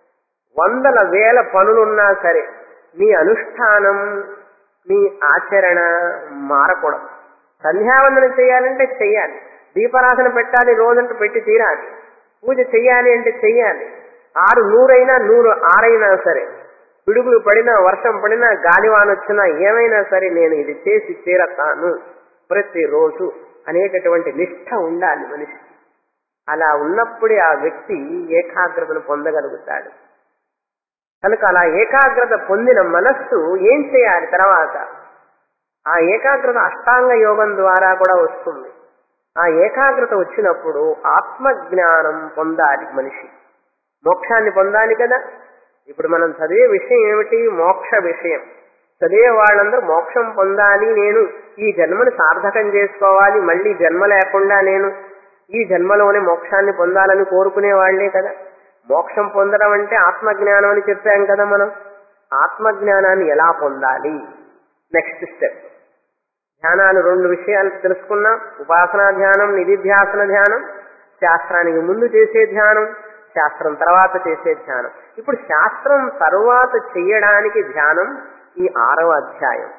వందల వేల పనులున్నా సరే నీ అనుష్ఠానం నీ ఆచరణ మారకూడదు సంధ్యావందనం చేయాలంటే చెయ్యాలి దీపారాధన పెట్టాలి రోజంటే పెట్టి తీరాలి పూజ చెయ్యాలి అంటే చెయ్యాలి ఆరు నూరైనా నూరు ఆరైనా సరే పిడుగులు పడినా వర్షం పడినా గాలివాన వచ్చినా ఏమైనా సరే నేను ఇది చేసి తీరతాను ప్రతిరోజు అనేటటువంటి నిష్ఠ ఉండాలి మనిషి అలా ఉన్నప్పుడే ఆ వ్యక్తి ఏకాగ్రతను పొందగలుగుతాడు కనుక అలా ఏకాగ్రత పొందిన మనస్సు ఏం చేయాలి తర్వాత ఆ ఏకాగ్రత అష్టాంగ యోగం ద్వారా కూడా వస్తుంది ఆ ఏకాగ్రత వచ్చినప్పుడు ఆత్మజ్ఞానం పొందాలి మనిషి మోక్షాన్ని పొందాలి కదా ఇప్పుడు మనం చదివే విషయం ఏమిటి మోక్ష విషయం చదివే వాళ్ళందరూ మోక్షం పొందాలి నేను ఈ జన్మను సార్థకం చేసుకోవాలి మళ్ళీ జన్మ లేకుండా నేను ఈ జన్మలోనే మోక్షాన్ని పొందాలని కోరుకునే వాళ్లే కదా మోక్షం పొందడం అంటే ఆత్మజ్ఞానం అని చెప్పాం కదా మనం ఆత్మజ్ఞానాన్ని ఎలా పొందాలి నెక్స్ట్ స్టెప్ ధ్యానాలు రెండు విషయాలు తెలుసుకున్నాం ఉపాసనా ధ్యానం నిధిధ్యాసన ధ్యానం శాస్త్రానికి ముందు చేసే ధ్యానం శాస్త్రం తర్వాత చేసే ధ్యానం ఇప్పుడు శాస్త్రం తరువాత చెయ్యడానికి ధ్యానం ఈ ఆరవ అధ్యాయం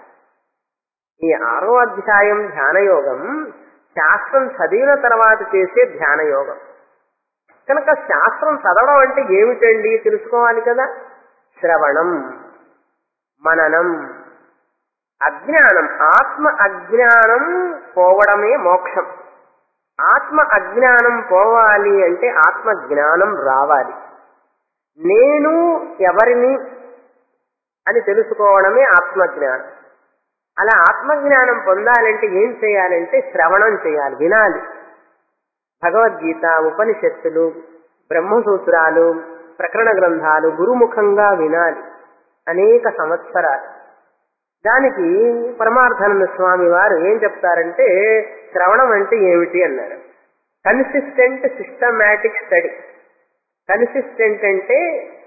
ఈ ఆరో అధ్యాయం ధ్యానయోగం శాస్త్రం చదివిన తర్వాత చేసే ధ్యానయోగం కనుక శాస్త్రం చదవడం అంటే ఏమిటండి తెలుసుకోవాలి కదా శ్రవణం మననం అజ్ఞానం ఆత్మ అజ్ఞానం పోవడమే మోక్షం ఆత్మ అజ్ఞానం పోవాలి అంటే ఆత్మ జ్ఞానం రావాలి నేను ఎవరిని అని తెలుసుకోవడమే ఆత్మజ్ఞానం అలా ఆత్మజ్ఞానం పొందాలంటే ఏం చేయాలంటే శ్రవణం చేయాలి వినాలి భగవద్గీత ఉపనిషత్తులు బ్రహ్మసూత్రాలు ప్రకరణ గ్రంథాలు గురుముఖంగా వినాలి అనేక సంవత్సరాలు దానికి పరమార్థానంద స్వామి వారు ఏం చెప్తారంటే శ్రవణం అంటే ఏమిటి అన్నారు కన్సిస్టెంట్ సిస్టమాటిక్ స్టడీ కన్సిస్టెంట్ అంటే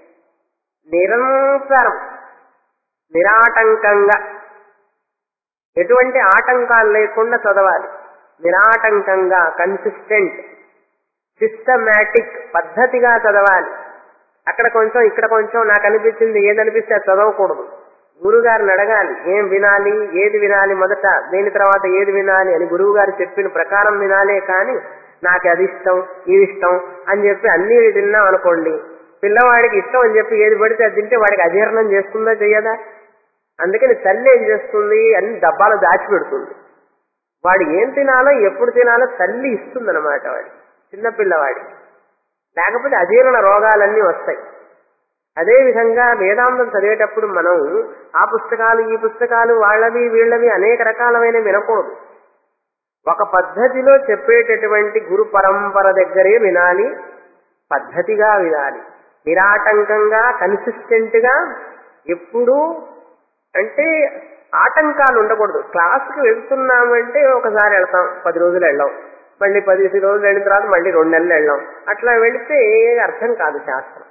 నిరంతరం నిరాటంకంగా ఎటువంటి ఆటంకాలు లేకుండా చదవాలి నిరాటంకంగా కన్సిస్టెంట్ సిస్టమాటిక్ పద్ధతిగా చదవాలి అక్కడ కొంచెం ఇక్కడ కొంచెం నాకు అనిపించింది ఏదనిపిస్తే అది చదవకూడదు గురుగారిని అడగాలి ఏం వినాలి ఏది వినాలి మొదట దేని తర్వాత ఏది వినాలి అని గురువు గారు చెప్పిన ప్రకారం వినాలే కానీ నాకు అది ఇష్టం ఇది ఇష్టం అని చెప్పి అన్ని తిన్నాం అనుకోండి పిల్లవాడికి ఇష్టం అని చెప్పి ఏది పడితే అది తింటే వాడికి అజీర్ణం చేస్తుందా చెయ్యదా అందుకని తల్లి ఏం చేస్తుంది అన్ని డబ్బాలు దాచిపెడుతుంది వాడు ఏం తినాలో ఎప్పుడు తినాలో తల్లి ఇస్తుందన్నమాట వాడి చిన్నపిల్లవాడికి లేకపోతే అజీర్ణ రోగాలన్నీ వస్తాయి అదేవిధంగా వేదాంతం చదివేటప్పుడు మనం ఆ పుస్తకాలు ఈ పుస్తకాలు వాళ్ళవి వీళ్ళవి అనేక రకాలమైన వినకూడదు ఒక పద్ధతిలో చెప్పేటటువంటి గురు పరంపర దగ్గరే వినాలి పద్ధతిగా వినాలి నిరాటంకంగా కన్సిస్టెంట్ గా ఎప్పుడూ అంటే ఆటంకాలు ఉండకూడదు క్లాస్కి వెళ్తున్నామంటే ఒకసారి వెళ్తాం పది రోజులు వెళ్ళాం మళ్ళీ పది రోజులు వెళ్ళిన తర్వాత మళ్ళీ రెండు నెలలు వెళ్ళాం అట్లా వెళితే అర్థం కాదు శాస్త్రం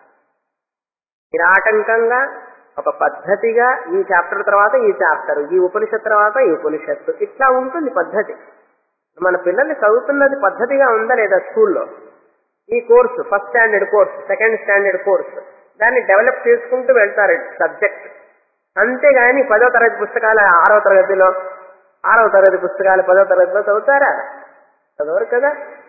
నిరాటంకంగా ఒక పద్ధతిగా ఈ చాప్టర్ తర్వాత ఈ చాప్టర్ ఈ ఉపనిషత్ తర్వాత ఈ ఉపనిషత్తు ఇట్లా ఉంటుంది పద్ధతి మన పిల్లల్ని చదువుతున్నది పద్ధతిగా ఉందా లేదా స్కూల్లో ఈ course first standard course second standard course దాన్ని డెవలప్ చేసుకుంటూ వెళ్తారు సబ్జెక్ట్ అంతేగాని పదో తరగతి పుస్తకాలు ఆరో తరగతిలో ఆరవ తరగతి పుస్తకాలు పదో తరగతిలో చదువుతారా చదవరు కదా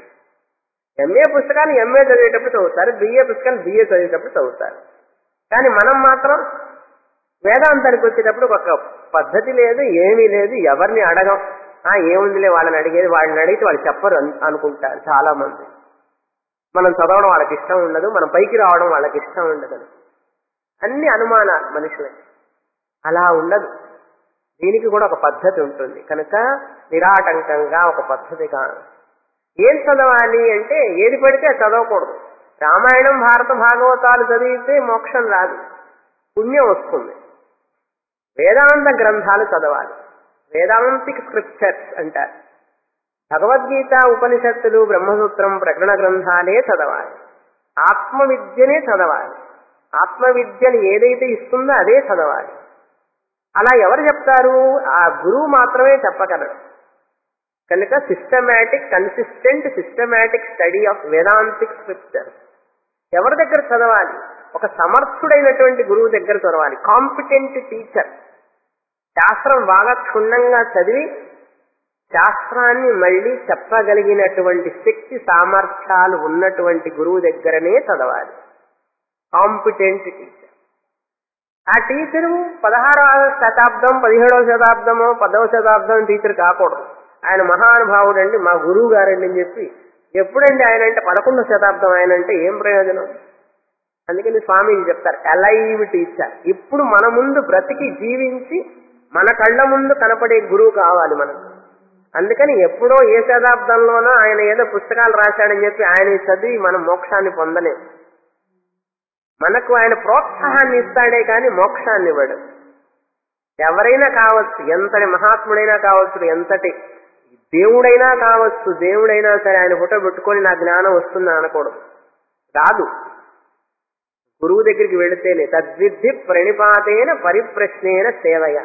ఎంఏ పుస్తకాలు ఎంఏ చదివేటప్పుడు చదువుతారు బిఏ పుస్తకాలు బిఏ చదివేటప్పుడు చదువుతారు కానీ మనం మాత్రం వేదాంతానికి వచ్చేటప్పుడు ఒక పద్ధతి లేదు ఏమీ లేదు ఎవరిని అడగం ఆ ఏముందిలే వాళ్ళని అడిగేది వాళ్ళని అడిగితే వాళ్ళు చెప్పరు అన్- అనుకుంటారు చాలా మంది మనం చదవడం వాళ్ళకి ఇష్టం ఉండదు మనం పైకి రావడం వాళ్ళకి ఇష్టం ఉండదు అన్ని అనుమానాలు మనుషులకి అలా ఉండదు దీనికి కూడా ఒక పద్ధతి ఉంటుంది కనుక నిరాటంకంగా ఒక పద్ధతిగా ఏం చదవాలి అంటే ఏది పడితే అది చదవకూడదు రామాయణం భారత భాగవతాలు చదివితే మోక్షం రాదు పుణ్యం వస్తుంది వేదాంత గ్రంథాలు చదవాలి వేదాంతిక్ స్క్రిప్చర్స్ అంటారు భగవద్గీత ఉపనిషత్తులు బ్రహ్మసూత్రం ప్రకరణ గ్రంథాలే చదవాలి ఆత్మవిద్యనే చదవాలి ఆత్మవిద్యను ఏదైతే ఇస్తుందో అదే చదవాలి అలా ఎవరు చెప్తారు ఆ గురువు మాత్రమే చెప్పగలరు కనుక systematic consistent systematic study of Vedantic scripture ఎవరి దగ్గర చదవాలి ఒక సమర్థుడైనటువంటి గురువు దగ్గర చదవాలి కాంపిటెంట్ టీచర్ శాస్త్రం బాగా క్షుణ్ణంగా చదివి శాస్త్రాన్ని మళ్ళీ చెప్పగలిగినటువంటి శక్తి సామర్థ్యాలు ఉన్నటువంటి గురువు దగ్గరనే చదవాలి కాంపిటెంట్ టీచర్ ఆ టీచరు పదహారవ శతాబ్దం పదిహేడవ శతాబ్దమో పదవ శతాబ్దం టీచర్ కాకూడదు ఆయన మహానుభావుడు అండి మా గురువు గారండి అని చెప్పి ఎప్పుడండి ఆయన అంటే పదకొండవ శతాబ్దం ఆయన అంటే ఏం ప్రయోజనం అందుకని స్వామీజీ చెప్తారు అలైవ్ టీచర్ ఇప్పుడు మన ముందు బ్రతికి జీవించి మన కళ్ళ ముందు కనపడే గురువు కావాలి మనకు అందుకని ఎప్పుడో ఏ శతాబ్దంలోనో ఆయన ఏదో పుస్తకాలు రాశాడని చెప్పి ఆయన చదివి మనం మోక్షాన్ని పొందలేం మనకు ఆయన ప్రోత్సాహాన్ని ఇస్తాడే కానీ మోక్షాన్ని ఇవ్వడు ఎవరైనా కావచ్చు ఎంతటి మహాత్ముడైనా కావచ్చు ఎంతటి దేవుడైనా కావచ్చు దేవుడైనా సరే ఆయన ఫోటో పెట్టుకొని నా జ్ఞానం వస్తుందని అనకూడదు రాదు గురువు దగ్గరికి వెళితేనే తద్విద్ధి ప్రణిపాతేన పరిప్రశ్నేన సేవయ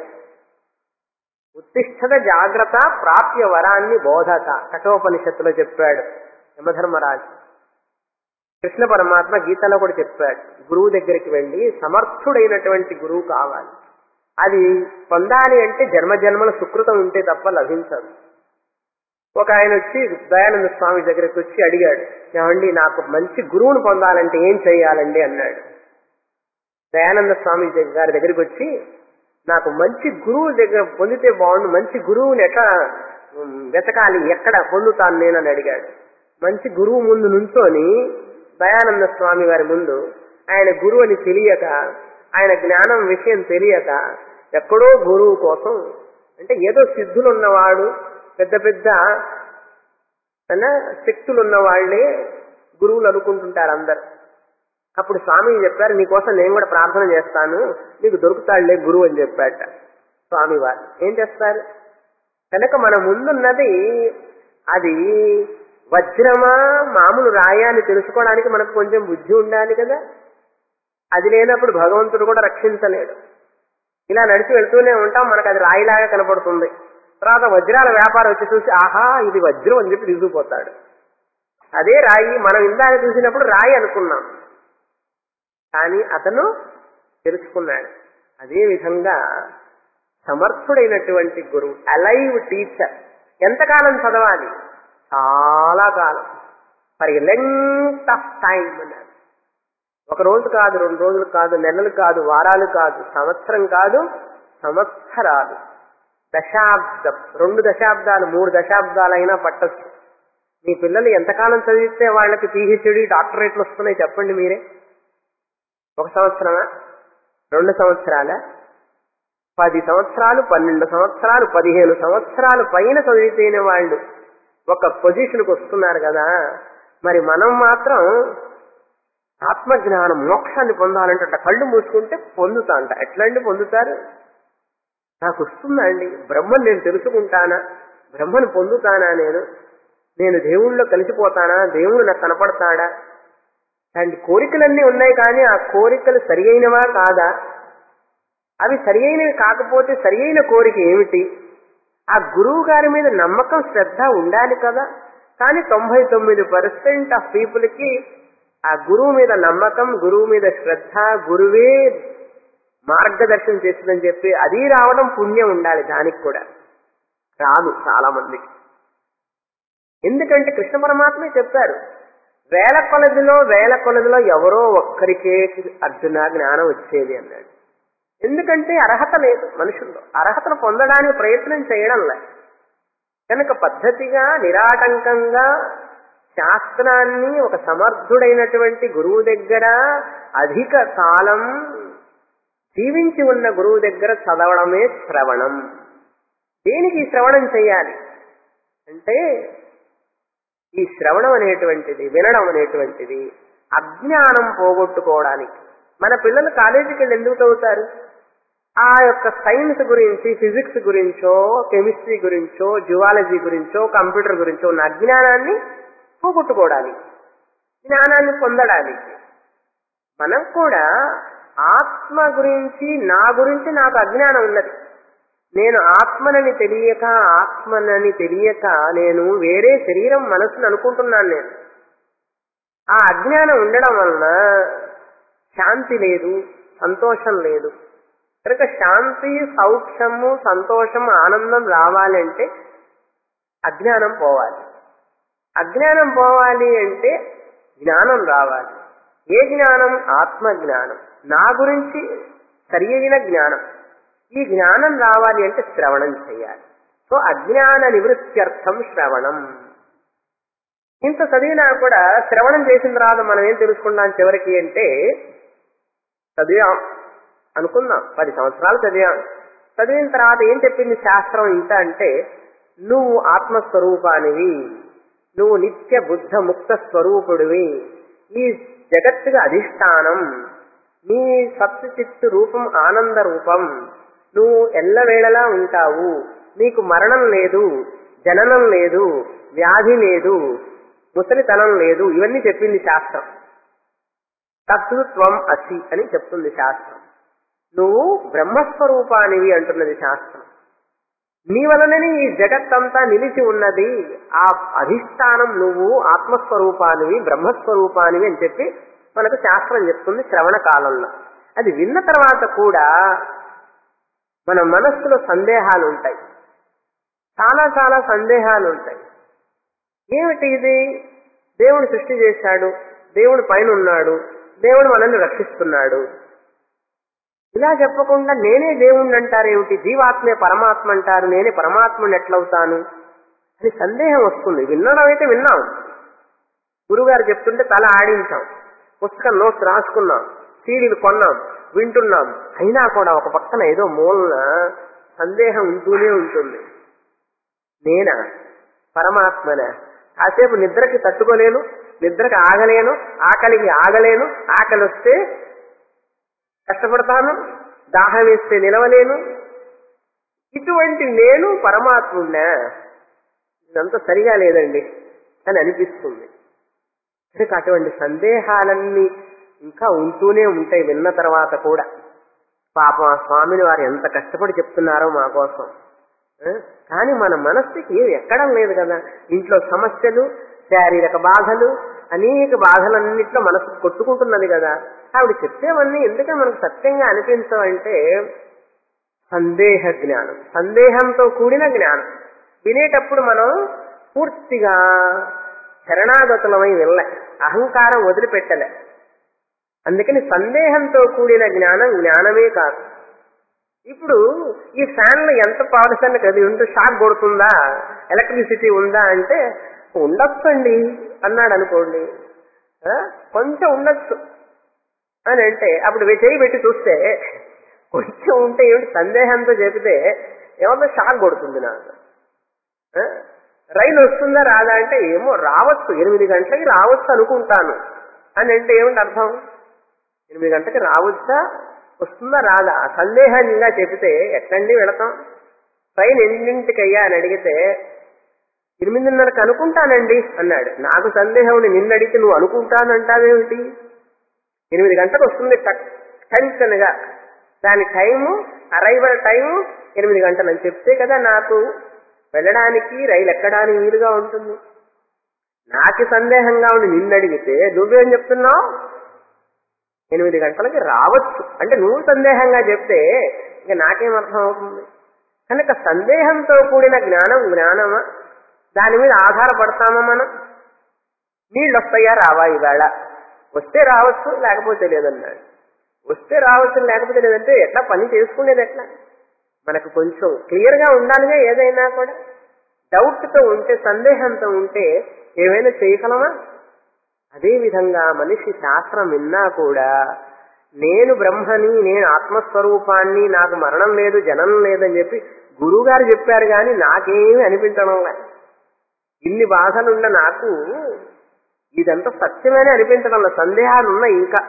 ఉత్తిష్టత జాగ్రత్త ప్రాప్య వరాన్ని బోధక కఠోపనిషత్తులో చెప్పాడు యమధర్మరాజు కృష్ణ పరమాత్మ గీతలో కూడా చెప్పాడు గురువు దగ్గరికి వెళ్ళి సమర్థుడైనటువంటి గురువు కావాలి అది పొందాలి అంటే జన్మ జన్మల సుకృతం ఉంటే తప్ప లభించదు ఒక ఆయన వచ్చి దయానంద స్వామి దగ్గరికి వచ్చి అడిగాడు ఏమండి నాకు మంచి గురువును పొందాలంటే ఏం చేయాలండి అన్నాడు దయానంద స్వామి గారి దగ్గరికి వచ్చి నాకు మంచి గురువు దగ్గర పొందితే బాగుండు మంచి గురువుని ఎట్లా ఉమ్, వెతకాలి ఎక్కడ పొందుతాను నేను అని అడిగాడు మంచి గురువు ముందు నుంచొని దయానంద స్వామి వారి ముందు ఆయన గురువు అని తెలియక ఆయన జ్ఞానం విషయం తెలియక ఎక్కడో గురువు కోసం అంటే ఏదో సిద్ధులు ఉన్నవాడు పెద్ద పెద్ద అన్న శక్తులు ఉన్న వాళ్ళే గురువులు అనుకుంటుంటారు అందరు అప్పుడు స్వామి చెప్పారు నీకోసం నేను కూడా ప్రార్థన చేస్తాను నీకు దొరుకుతాడులే గురువు అని చెప్పాట స్వామి వారు ఏం చేస్తారు కనుక మన ముందున్నది అది వజ్రమా మామూలు రాయా అని తెలుసుకోవడానికి మనకు కొంచెం బుద్ధి ఉండాలి కదా అది లేనప్పుడు భగవంతుడు కూడా రక్షించలేడు ఇలా నడిచి వెళ్తూనే ఉంటాం మనకు అది రాయిలాగా కనపడుతుంది తర్వాత వజ్రాల వ్యాపారం వచ్చి చూసి ఆహా ఇది వజ్రం అని చెప్పి తీసుకుపోతాడు అదే రాయి మనం ఇందాక చూసినప్పుడు రాయి అనుకున్నాం కానీ అతను తెలుసుకున్నాడు అదే విధంగా సమర్థుడైనటువంటి గురువు అలైవ్ టీచర్ ఎంతకాలం చదవాలి చాలా కాలం ఫర్ లెంగ్త్ ఆఫ్ టైం అన్నారు ఒక రోజు కాదు రెండు రోజులు కాదు నెలలు కాదు వారాలు కాదు సంవత్సరం కాదు సంవత్సరాలు దశాబ్దం రెండు దశాబ్దాలు మూడు దశాబ్దాలైనా పట్టచ్చు మీ పిల్లలు ఎంతకాలం చదివిస్తే వాళ్ళకి పిహెచ్డి డాక్టరేట్లు వస్తున్నాయి చెప్పండి మీరే ఒక సంవత్సరమా రెండు సంవత్సరాల పది సంవత్సరాలు పన్నెండు సంవత్సరాలు పదిహేను సంవత్సరాలు పైన చదివితేనే వాళ్ళు ఒక పొజిషన్కి వస్తున్నారు కదా మరి మనం మాత్రం ఆత్మజ్ఞానం మోక్షాన్ని పొందాలంటే అట్ట కళ్ళు మూసుకుంటే పొందుతా అంట ఎట్లండి పొందుతారు నాకు వస్తుందా అండి బ్రహ్మను నేను తెలుసుకుంటానా బ్రహ్మను పొందుతానా నేను నేను దేవుళ్ళలో కలిసిపోతానా దేవుడు నాకు కనపడతాడా అండ్ కోరికలన్నీ ఉన్నాయి కానీ ఆ కోరికలు సరి అయినవా కాదా అవి సరి అయినవి కాకపోతే సరి అయిన కోరిక ఏమిటి ఆ గురువు గారి మీద నమ్మకం శ్రద్ధ ఉండాలి కదా కానీ తొంభై తొమ్మిది పర్సెంట్ ఆఫ్ పీపుల్కి ఆ గురువు మీద నమ్మకం గురువు మీద శ్రద్ధ గురువే మార్గదర్శనం చేస్తుందని చెప్పి అది రావడం పుణ్యం ఉండాలి దానికి కూడా రాదు చాలా మందికి ఎందుకంటే కృష్ణ పరమాత్మే చెప్పారు వేల కొలదిలో వేల కొలదిలో ఎవరో ఒక్కరికే అర్జున జ్ఞానం వచ్చేది అన్నాడు ఎందుకంటే అర్హత లేదు మనుషుల్లో అర్హతను పొందడానికి ప్రయత్నం చేయడం లే కనుక పద్ధతిగా నిరాటంకంగా శాస్త్రాన్ని ఒక సమర్థుడైనటువంటి గురువు దగ్గర అధిక కాలం జీవించి ఉన్న గురువు దగ్గర చదవడమే శ్రవణం దేనికి ఈ శ్రవణం చేయాలి అంటే ఈ శ్రవణం అనేటువంటిది వినడం అనేటువంటిది అజ్ఞానం పోగొట్టుకోవడానికి మన పిల్లలు కాలేజీకి వెళ్ళి ఎందుకు చదువుతారు ఆ యొక్క సైన్స్ గురించి ఫిజిక్స్ గురించో కెమిస్ట్రీ గురించో జువాలజీ గురించో కంప్యూటర్ గురించో ఉన్న అజ్ఞానాన్ని పోగొట్టుకోవడానికి జ్ఞానాన్ని పొందడానికి మనం కూడా ఆత్మ గురించి నా గురించి నాకు అజ్ఞానం ఉన్నది నేను ఆత్మనని తెలియక ఆత్మనని తెలియక నేను వేరే శరీరం మనసును అనుకుంటున్నాను నేను ఆ అజ్ఞానం ఉండడం వలన శాంతి లేదు సంతోషం లేదు కనుక శాంతి సౌఖ్యము సంతోషం ఆనందం రావాలంటే అజ్ఞానం పోవాలి అజ్ఞానం పోవాలి అంటే జ్ఞానం రావాలి ఏ జ్ఞానం ఆత్మ జ్ఞానం నా గురించి సరి అయిన జ్ఞానం ఈ జ్ఞానం రావాలి అంటే శ్రవణం చేయాలి సో అజ్ఞాన నివృత్త్యర్థం శ్రవణం ఇంత చదివినా కూడా శ్రవణం చేసిన తర్వాత మనం ఏం తెలుసుకున్నాం చివరికి అంటే చదివాం అనుకుందాం పది సంవత్సరాలు చదివాం చదివిన తర్వాత ఏం చెప్పింది శాస్త్రం ఇంత అంటే నువ్వు ఆత్మస్వరూపానివి నువ్వు నిత్య బుద్ధ ముక్త స్వరూపుడివి ఈ జగత్తుగా అధిష్టానం నీ సత్చిత్తు రూపం ఆనంద రూపం నువ్వు ఎల్లవేళలా ఉంటావు నీకు మరణం లేదు జననం లేదు వ్యాధి లేదు ముసలితనం లేదు ఇవన్నీ చెప్పింది శాస్త్రం తత్తు త్వం అసి అని చెప్తుంది శాస్త్రం నువ్వు బ్రహ్మస్వరూపానివి అంటున్నది శాస్త్రం నీ వలననే ఈ జగత్తంతా నిలిచి ఉన్నది ఆ అధిష్టానం నువ్వు ఆత్మస్వరూపానివి బ్రహ్మస్వరూపానివి అని చెప్పి మనకు శాస్త్రం చెప్తుంది శ్రవణ కాలంలో అది విన్న తర్వాత కూడా మన మనస్సులో సందేహాలు ఉంటాయి చాలా చాలా సందేహాలు ఉంటాయి ఏమిటి ఇది దేవుడు సృష్టి చేశాడు దేవుడు పైన ఉన్నాడు దేవుడు మనల్ని రక్షిస్తున్నాడు ఇలా చెప్పకుండా నేనే దేవుణ్ణి అంటారేమిటి జీవాత్మే పరమాత్మ అంటారు నేనే పరమాత్మని ఎట్లవుతాను అని సందేహం వస్తుంది వినడం అయితే విన్నాం గురుగారు చెప్తుంటే తల ఆడించాం పుస్తకం నోట్స్ రాసుకున్నాం సీడీలు కొన్నాం వింటున్నాం అయినా కూడా ఒక పక్కన ఏదో మూలన సందేహం ఉంటూనే ఉంటుంది నేనా పరమాత్మనా కాసేపు నిద్రకి తట్టుకోలేను నిద్రకి ఆగలేను ఆకలికి ఆగలేను ఆకలి వస్తే కష్టపడతాను దాహం వేస్తే నిలవలేను ఇటువంటి నేను పరమాత్మున్నా ఇదంతా సరిగా లేదండి అని అనిపిస్తుంది కనుక అటువంటి సందేహాలన్నీ ఇంకా ఉంటూనే ఉంటాయి విన్న తర్వాత కూడా పాపం ఆ స్వామిని వారు ఎంత కష్టపడి చెప్తున్నారో మా కోసం ఆ? కానీ మన మనస్సుకి ఏమి ఎక్కడం లేదు కదా ఇంట్లో సమస్యలు శారీరక బాధలు అనేక బాధలన్నింటిలో మనసు కొట్టుకుంటున్నది కదా ఆవిడ చెప్పేవన్నీ ఎందుకని మనకు సత్యంగా అనిపించవంటే సందేహ జ్ఞానం సందేహంతో కూడిన జ్ఞానం వినేటప్పుడు మనం పూర్తిగా శరణాగతులమై వెళ్ళ అహంకారం వదిలిపెట్టలే అందుకని సందేహంతో కూడిన జ్ఞానం జ్ఞానమే కాదు ఇప్పుడు ఈ ఫ్యాన్లు ఎంత పవర్సన్ అది ఉంటే షాక్ కొడుతుందా ఎలక్ట్రిసిటీ ఉందా అంటే ఉండొచ్చండి అన్నాడు అనుకోండి ఆ, కొంచెం ఉండొచ్చు అని అంటే అప్పుడు వే- చేయి పెట్టి చూస్తే కొంచెం ఉంటే ఏమిటి సందేహంతో చెబితే ఏమన్నా షాక్ కొడుతుంది నాకు ఆ? రైలు వస్తుందా రాదా అంటే ఏమో రావచ్చు ఎనిమిది గంటలకి రావచ్చు అనుకుంటాను అని అంటే ఏమిటి అర్థం ఎనిమిది గంటలకి రావచ్చా వస్తుందా రాదా సందేహంగా చెబితే ఎట్లండి వెళతాం ట్రైన్ ఎన్నింటికయ్యా అని అడిగితే ఎనిమిదిన్నరకు అనుకుంటానండి అన్నాడు నాకు సందేహం ఉంది. నిన్ను అడిగితే నువ్వు అనుకుంటానంటావేమిటి ఎనిమిది గంటలకు వస్తుంది టెన్షన్గా దాని టైము అరైవల్ టైము ఎనిమిది గంటలు అని చెప్తే కదా నాకు వెళ్ళడానికి రైలు ఎక్కడానికి వీలుగా ఉంటుంది నాకు సందేహంగా ఉండి నిన్ను అడిగితే నువ్వేం చెప్తున్నావు ఎనిమిది గంటలకి రావచ్చు అంటే నువ్వు సందేహంగా చెప్తే ఇక నాకేం అర్థం అవుతుంది కనుక సందేహంతో కూడిన జ్ఞానం జ్ఞానమా దాని మీద ఆధారపడతామా మనం నీళ్ళు వస్తాయా రావా ఇవాళ వస్తే రావచ్చు లేకపోతే లేదన్నాడు వస్తే రావచ్చు లేకపోతే లేదంటే ఎట్లా పని చేసుకునేది ఎట్లా మనకు కొంచెం క్లియర్గా ఉండాలిగా ఏదైనా కూడా డౌట్తో ఉంటే సందేహంతో ఉంటే ఏమైనా చేయగలమా అదే విధంగా మనిషి శాస్త్రం విన్నా కూడా నేను బ్రహ్మని నేను ఆత్మస్వరూపాన్ని నాకు మరణం లేదు జనం లేదని చెప్పి గురువుగారు చెప్పారు కానీ నాకేమీ అనిపించడం లేదు ఇన్ని బాధలున్న నాకు ఇదంతా సత్యమని అనిపించడం లేదు సందేహాలు ఉన్నాయి ఇంకా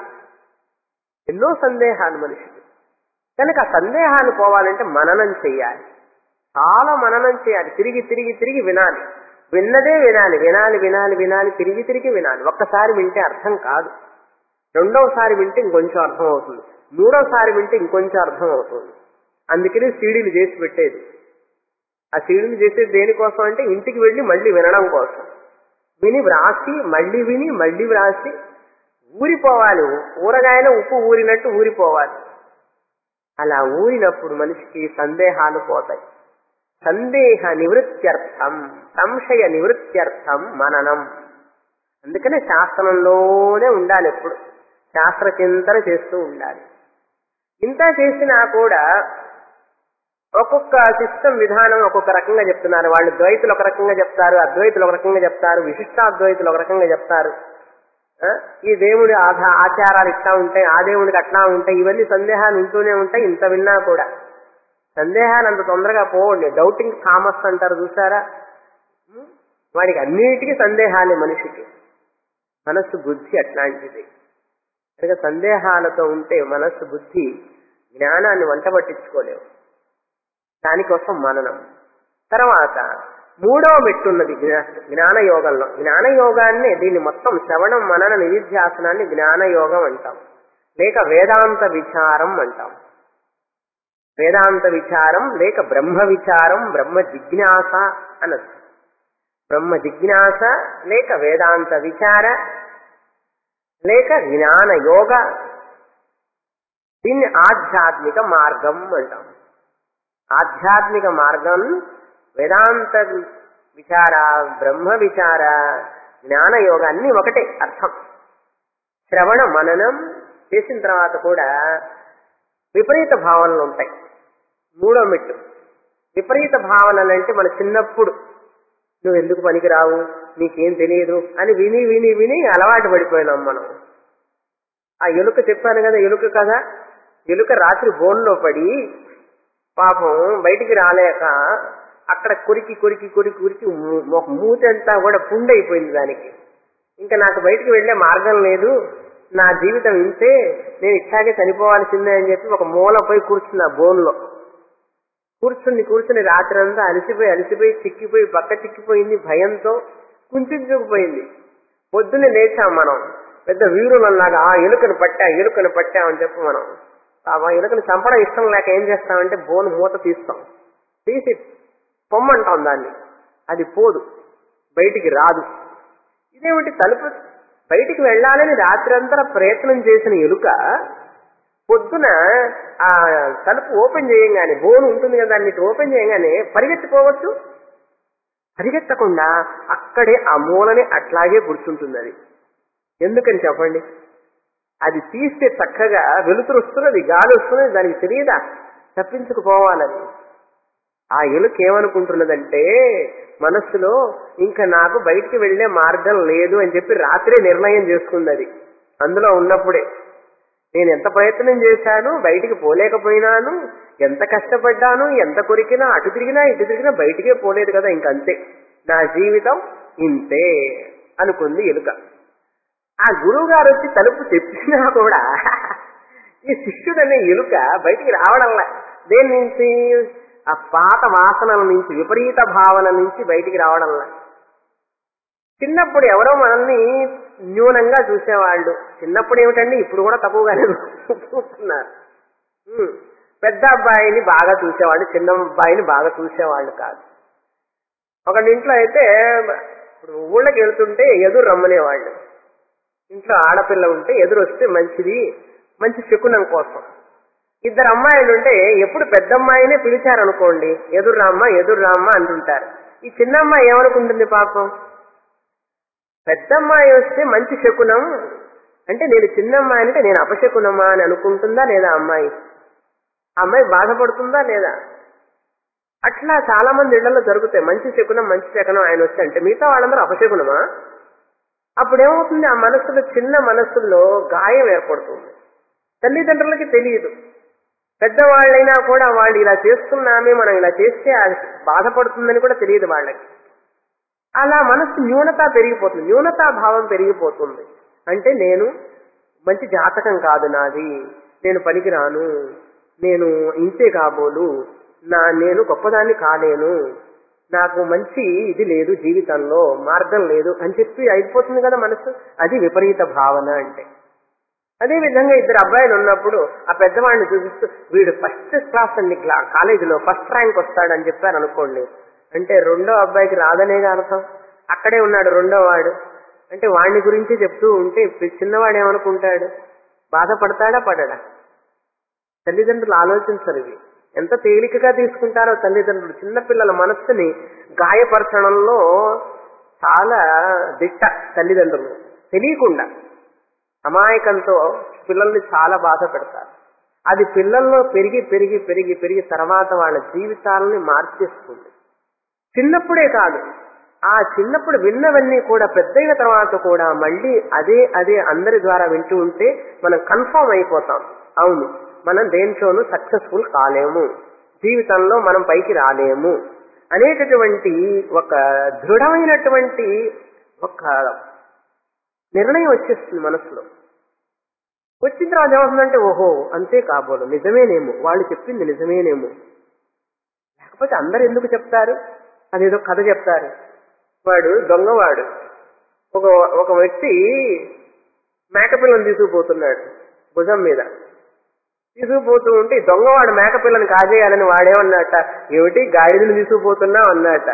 ఎన్నో సందేహాలు మనిషికి కనుక ఆ సందేహాలు పోవాలంటే మననం చెయ్యాలి చాలా మననం చేయాలి తిరిగి తిరిగి తిరిగి వినాలి విన్నదే వినాలి వినాలి వినాలి వినాలి తిరిగి తిరిగి వినాలి ఒక్కసారి వింటే అర్థం కాదు రెండవసారి వింటే ఇంకొంచెం అర్థం అవుతుంది మూడవసారి వింటే ఇంకొంచెం అర్థం అవుతుంది అందుకని సీడీలు చేసి పెట్టేది ఆ సీడీలు చేసేది దేనికోసం అంటే ఇంటికి వెళ్ళి మళ్ళీ వినడం కోసం విని వ్రాసి మళ్ళీ విని మళ్ళీ వ్రాసి ఊరిపోవాలి ఊరగాయన ఉప్పు ఊరినట్టు ఊరిపోవాలి అలా ఊరినప్పుడు మనిషికి సందేహాలు పోతాయి సందేహ నివృత్త్యర్థం సంశయ నివృత్త్యర్థం మననం అందుకనే శాస్త్రంలోనే ఉండాలి ఎప్పుడు శాస్త్ర చింతన చేస్తూ ఉండాలి ఇంత చేసినా కూడా ఒక్కొక్క సిస్టమ్ విధానం ఒక్కొక్క రకంగా చెప్తున్నారు వాళ్ళు ద్వైతులు ఒక రకంగా చెప్తారు అద్వైతులు ఒక రకంగా చెప్తారు విశిష్టాద్వైతులు ఒక రకంగా చెప్తారు ఆ, ఈ దేవుడి ఆధా ఆచారాలు ఇట్లా ఉంటాయి ఆ దేవుడికి అట్లా ఉంటాయి ఇవన్నీ సందేహాలు ఉంటూనే ఉంటాయి ఇంత విన్నా కూడా సందేహాలు అంత తొందరగా పోవండి డౌటింగ్ థామస్ అంటారు చూసారా ఉం? వాడికి అన్నిటికీ సందేహాలే మనిషికి మనస్సు బుద్ధి అట్లాంటిది కనుక సందేహాలతో ఉంటే మనస్సు బుద్ధి జ్ఞానాన్ని వంట పట్టించుకోలేవు దానికోసం మననం తర్వాత మూడవ మెట్టున్నది జ్ఞా- జ్ఞాన యోగంలో జ్ఞాన యోగాన్ని దీన్ని మొత్తం శ్రవణం మనన నిధిధ్యాసనాన్ని జ్ఞాన యోగం అంటాం లేక వేదాంత విచారం అంటాం వేదాంత విచారం లేక బ్రహ్మ విచారం బ్రహ్మ జిజ్ఞాస అనొచ్చు బ్రహ్మ జిజ్ఞాస లేక వేదాంత విచార లేక జ్ఞాన యోగ దీన్ని ఆధ్యాత్మిక మార్గం అంటాం ఆధ్యాత్మిక మార్గం వేదాంత విచార బ్రహ్మ విచార జ్ఞాన యోగ అన్ని ఒకటే అర్థం శ్రవణ మననం చేసిన తర్వాత కూడా విపరీత భావనలు ఉంటాయి మూడో మెట్టు విపరీత భావనలు అంటే మన చిన్నప్పుడు నువ్వు ఎందుకు పనికిరావు నీకేం తెలియదు అని విని విని విని అలవాటు పడిపోయినాం మనం ఆ ఎలుక చెప్పాను కదా ఎలుక కదా ఎలుక రాత్రి బోన్లో పడి పాపం బయటికి రాలేక అక్కడ కొరికి కొరికి కొరికి కొరికి మూ- ఒక మూతంతా కూడా పుండైపోయింది దానికి ఇంకా నాకు బయటికి వెళ్లే మార్గం లేదు నా జీవితం ఇంతే నేను ఇట్లాగే చనిపోవాల్సిందే అని చెప్పి ఒక మూల పోయి కూర్చుంది ఆ బోన్లో కూర్చుని కూర్చుని రాత్రి అంతా అలసిపోయి అలసిపోయి చిక్కిపోయి పక్క చిక్కిపోయింది భయంతో కుంచుకుపోయింది పొద్దున్నే లేచాం మనం పెద్ద వీరులలాగా ఆ ఎలుకను పట్టా ఎలుకను పట్టా అని చెప్పి మనం ఆ ఎలుకను చంపడం ఇష్టం లేక ఏం చేస్తామంటే బోను మూత తీస్తాం తీసి పొమ్మంటాం దాన్ని అది పోదు బయటికి రాదు ఇదేమిటి తలుపు బయటికి వెళ్ళాలని రాత్రంతా ప్రయత్నం చేసిన ఎలుక పొద్దున ఆ తలుపు ఓపెన్ చేయంగానే బోన్ ఉంటుంది కదా దాన్ని ఓపెన్ చేయంగానే పరిగెత్తిపోవచ్చు పరిగెత్తకుండా అక్కడే ఆ మూలని అట్లాగే కూర్చుంటుంది అది ఎందుకని చెప్పండి అది తీస్తే చక్కగా వెలుతురు వస్తున్నది గాలి వస్తున్నది దానికి తెలియదా తప్పించుకుపోవాలని ఆ ఎలుక ఏమనుకుంటున్నదంటే మనస్సులో ఇంకా నాకు బయటికి వెళ్లే మార్గం లేదు అని చెప్పి రాత్రే నిర్ణయం చేసుకుంది అది అందులో ఉన్నప్పుడే నేను ఎంత ప్రయత్నం చేశాను బయటికి పోలేకపోయినాను ఎంత కష్టపడ్డాను ఎంత కొరికినా అటు తిరిగినా ఇటు తిరిగినా బయటికే పోలేదు కదా ఇంకంతే నా జీవితం ఇంతే అనుకుంది ఎలుక ఆ గురువు గారు వచ్చి తలుపు తెప్పినా కూడా ఈ శిష్యుడనే ఎలుక బయటికి రావడంలా దేని నుంచి ఆ పాత వాసనల నుంచి విపరీత భావన నుంచి బయటికి రావడంలా చిన్నప్పుడు ఎవరో మనల్ని న్యూనంగా చూసేవాళ్ళు చిన్నప్పుడు ఏమిటండి ఇప్పుడు కూడా తక్కువగానే చూస్తున్నారు ఉమ్. పెద్ద అబ్బాయిని బాగా చూసేవాళ్ళు చిన్న అబ్బాయిని బాగా చూసేవాళ్ళు కాదు ఒక ఇంట్లో అయితే ఇప్పుడు ఊళ్ళకి వెళ్తుంటే ఎదురు రమ్మనేవాళ్ళు ఇంట్లో ఆడపిల్ల ఉంటే ఎదురు వస్తే మంచిది మంచి శకునం కోసం ఇద్దరు అమ్మాయిలు ఉంటే ఎప్పుడు పెద్ద అమ్మాయినే పిలిచారనుకోండి ఎదురు రామ్మ ఎదురు రామ్మ అంటుంటారు ఈ చిన్న అమ్మాయి ఏమనుకుంటుంది పాపం పెద్ద అమ్మాయి వస్తే మంచి శకునం అంటే నేను చిన్న అమ్మాయి అంటే నేను అపశకునమా అని అనుకుంటుందా లేదా అమ్మాయి ఆ అమ్మాయి బాధపడుతుందా లేదా అట్లా చాలా మంది ఇళ్లలో జరుగుతాయి మంచి శకునం మంచి శకునం ఆయన వస్తే అంటే మిగతా వాళ్ళందరూ అపశకునమా అప్పుడేమవుతుంది ఆ మనస్సులో చిన్న మనస్సుల్లో గాయం ఏర్పడుతుంది తల్లిదండ్రులకి తెలియదు పెద్దవాళ్ళైనా కూడా వాళ్ళు ఇలా చేస్తున్నామే మనం ఇలా చేస్తే అది బాధపడుతుందని కూడా తెలియదు వాళ్ళకి అలా మనస్సు న్యూనత పెరిగిపోతుంది న్యూనతా భావం పెరిగిపోతుంది అంటే నేను మంచి జాతకం కాదు నాది నేను పనికిరాను నేను ఇంతే కాబోలు నా నేను గొప్పదాన్ని కాలేను నాకు మంచి ఇది లేదు జీవితంలో మార్గం లేదు అని చెప్పి అయిపోతుంది కదా మనసు అది విపరీత భావన అంటే అదే విధంగా ఇద్దరు అబ్బాయిలు ఉన్నప్పుడు ఆ పెద్దవాడిని చూపిస్తూ వీడు ఫస్ట్ క్లాస్ అండి క్లా- కాలేజీలో ఫస్ట్ ర్యాంక్ వస్తాడని చెప్పారు అనుకోండి అంటే రెండో అబ్బాయికి రాదనేగా అర్థం అక్కడే ఉన్నాడు రెండో వాడు అంటే వాడిని గురించి చెప్తూ ఉంటే ఇప్పుడు చిన్నవాడు ఏమనుకుంటాడు బాధపడతాడా పడడా తల్లిదండ్రులు ఆలోచించరు ఇవి ఎంత తేలికగా తీసుకుంటారో తల్లిదండ్రులు చిన్నపిల్లల మనస్సుని గాయపరచడంలో చాలా దిట్ట తల్లిదండ్రులు తెలియకుండా అమాయకంతో పిల్లల్ని చాలా బాధ పెడతారు అది పిల్లల్లో పెరిగి పెరిగి పెరిగి పెరిగి తర్వాత వాళ్ళ జీవితాలని మార్చేస్తుంది చిన్నప్పుడే కాదు ఆ చిన్నప్పుడు విన్నవన్నీ కూడా పెద్దయిన తర్వాత కూడా మళ్ళీ అదే అదే అందరి ద్వారా వింటూ ఉంటే మనం కన్ఫర్మ్ అయిపోతాం అవును మనం దేంట్లోనూ సక్సెస్ఫుల్ కాలేము జీవితంలో మనం పైకి రాలేము అనేటటువంటి ఒక దృఢమైనటువంటి ఒక నిర్ణయం వచ్చేస్తుంది మనసులో వచ్చిన తర్వాత ఏమవుతుందంటే ఓహో అంతే కాబోలు నిజమేనేమో వాళ్ళు చెప్పింది నిజమేనేమో లేకపోతే అందరు ఎందుకు చెప్తారు అదేదో కథ చెప్తారు వాడు దొంగవాడు ఒక ఒక వ్యక్తి మేకపిల్లని తీసుకుపోతున్నాడు భుజం మీద తీసుకుపోతూ ఉంటే ఈ దొంగవాడు మేకపిల్లని కాజేయాలని వాడేమన్నట ఏమిటి గాడిదని తీసుకుపోతున్నావు అన్నట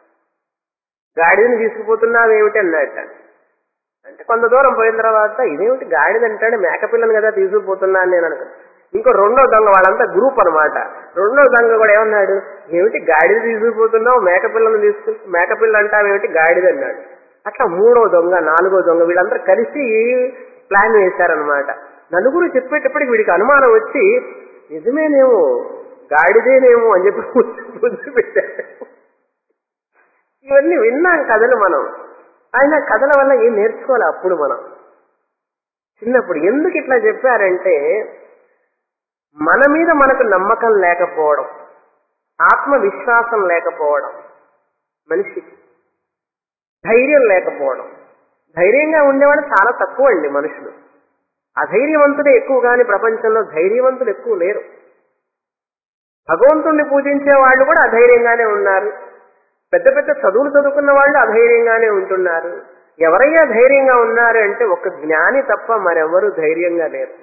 గాడిదని తీసుకుపోతున్నావు ఏమిటి అన్నట అంటే కొంత దూరం పోయిన తర్వాత ఇదేమిటి గాడిద అంటాడు మేకపిల్లని కదా తీసుకుపోతున్నాను నేను అనుకో ఇంకో రెండో దొంగ వాళ్ళంతా గ్రూప్ అనమాట రెండో దొంగ కూడా ఏమన్నాడు ఏమిటి గాడిద తీసుకుపోతున్నావు మేకపిల్లని తీసుకు మేకపిల్ల అంటావేమిటి గాడిద అన్నాడు అట్లా మూడో దొంగ నాలుగో దొంగ వీళ్ళందరూ కలిసి ప్లాన్ వేశారనమాట నలుగురు చెప్పేటప్పటికి వీడికి అనుమానం వచ్చి నిజమేనేమో గాడిదేనేమో అని చెప్పి బుద్ధి పెట్టారు ఇవన్నీ విన్నాం కథలు మనం ఆయన కథల వల్ల ఏం నేర్చుకోవాలి అప్పుడు మనం చిన్నప్పుడు ఎందుకు ఇట్లా చెప్పారంటే మన మీద మనకు నమ్మకం లేకపోవడం ఆత్మవిశ్వాసం లేకపోవడం మనిషికి ధైర్యం లేకపోవడం ధైర్యంగా ఉండేవాడు చాలా తక్కువ అండి మనుషులు అధైర్యవంతుడే ఎక్కువ కానీ ప్రపంచంలో ధైర్యవంతులు ఎక్కువ లేరు భగవంతుణ్ణి పూజించే వాళ్ళు కూడా అధైర్యంగానే ఉన్నారు పెద్ద పెద్ద చదువులు చదువుకున్న వాళ్ళు అధైర్యంగానే ఉంటున్నారు ఎవరయ్యా ధైర్యంగా ఉన్నారు అంటే ఒక జ్ఞాని తప్ప మరెవరు ధైర్యంగా లేరు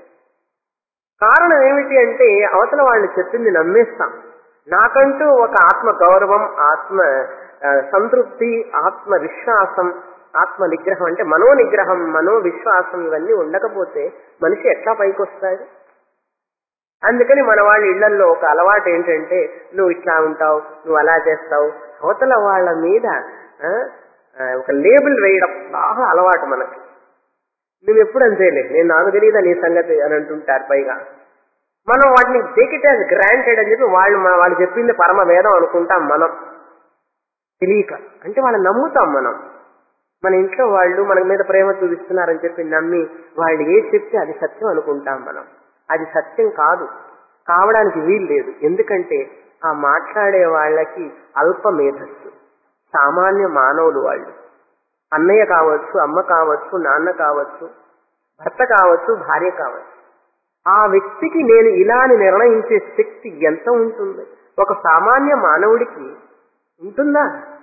కారణం ఏమిటి అంటే అవతల వాళ్ళు చెప్పింది నమ్మేస్తాం నాకంటూ ఒక ఆత్మ గౌరవం ఆత్మ ఆ, సంతృప్తి ఆత్మ విశ్వాసం ఆత్మ నిగ్రహం అంటే మనో నిగ్రహం మనో విశ్వాసం ఇవన్నీ ఉండకపోతే మనిషి ఎట్లా పైకి వస్తాడు అందుకని మన వాళ్ళ ఇళ్లలో ఒక అలవాటు ఏంటంటే నువ్వు ఇట్లా ఉంటావు నువ్వు అలా చేస్తావు అవతల వాళ్ళ మీద ఆ, ఆ, ఒక లేబుల్ వేయడం బాగా అలవాటు మనకి నువ్వు ఎప్పుడు అంతేలే నేను నాకు తెలియదా నీ సంగతి అని అంటుంటారు పైగా మనం వాటిని టేక్ ఇట్ యాజ్ గ్రాంటెడ్ అని చెప్పి వాళ్ళు మన- వాళ్ళు చెప్పింది పరమ వేదం అనుకుంటాం మనం తెలియక అంటే వాళ్ళని నమ్ముతాం మనం మన ఇంట్లో వాళ్ళు మన మీద ప్రేమ చూపిస్తున్నారని చెప్పి నమ్మి వాళ్ళు ఏ చెప్తే అది సత్యం అనుకుంటాం మనం అది సత్యం కాదు కావడానికి వీలు లేదు ఎందుకంటే ఆ మాట్లాడే వాళ్ళకి అల్ప మేధస్సు సామాన్య మానవులు వాళ్ళు అన్నయ్య కావచ్చు అమ్మ కావచ్చు నాన్న కావచ్చు భర్త కావచ్చు భార్య కావచ్చు ఆ వ్యక్తికి నేను ఇలా అని నిర్ణయించే శక్తి ఎంత ఉంటుంది ఒక సామాన్య మానవుడికి ఉంటుందా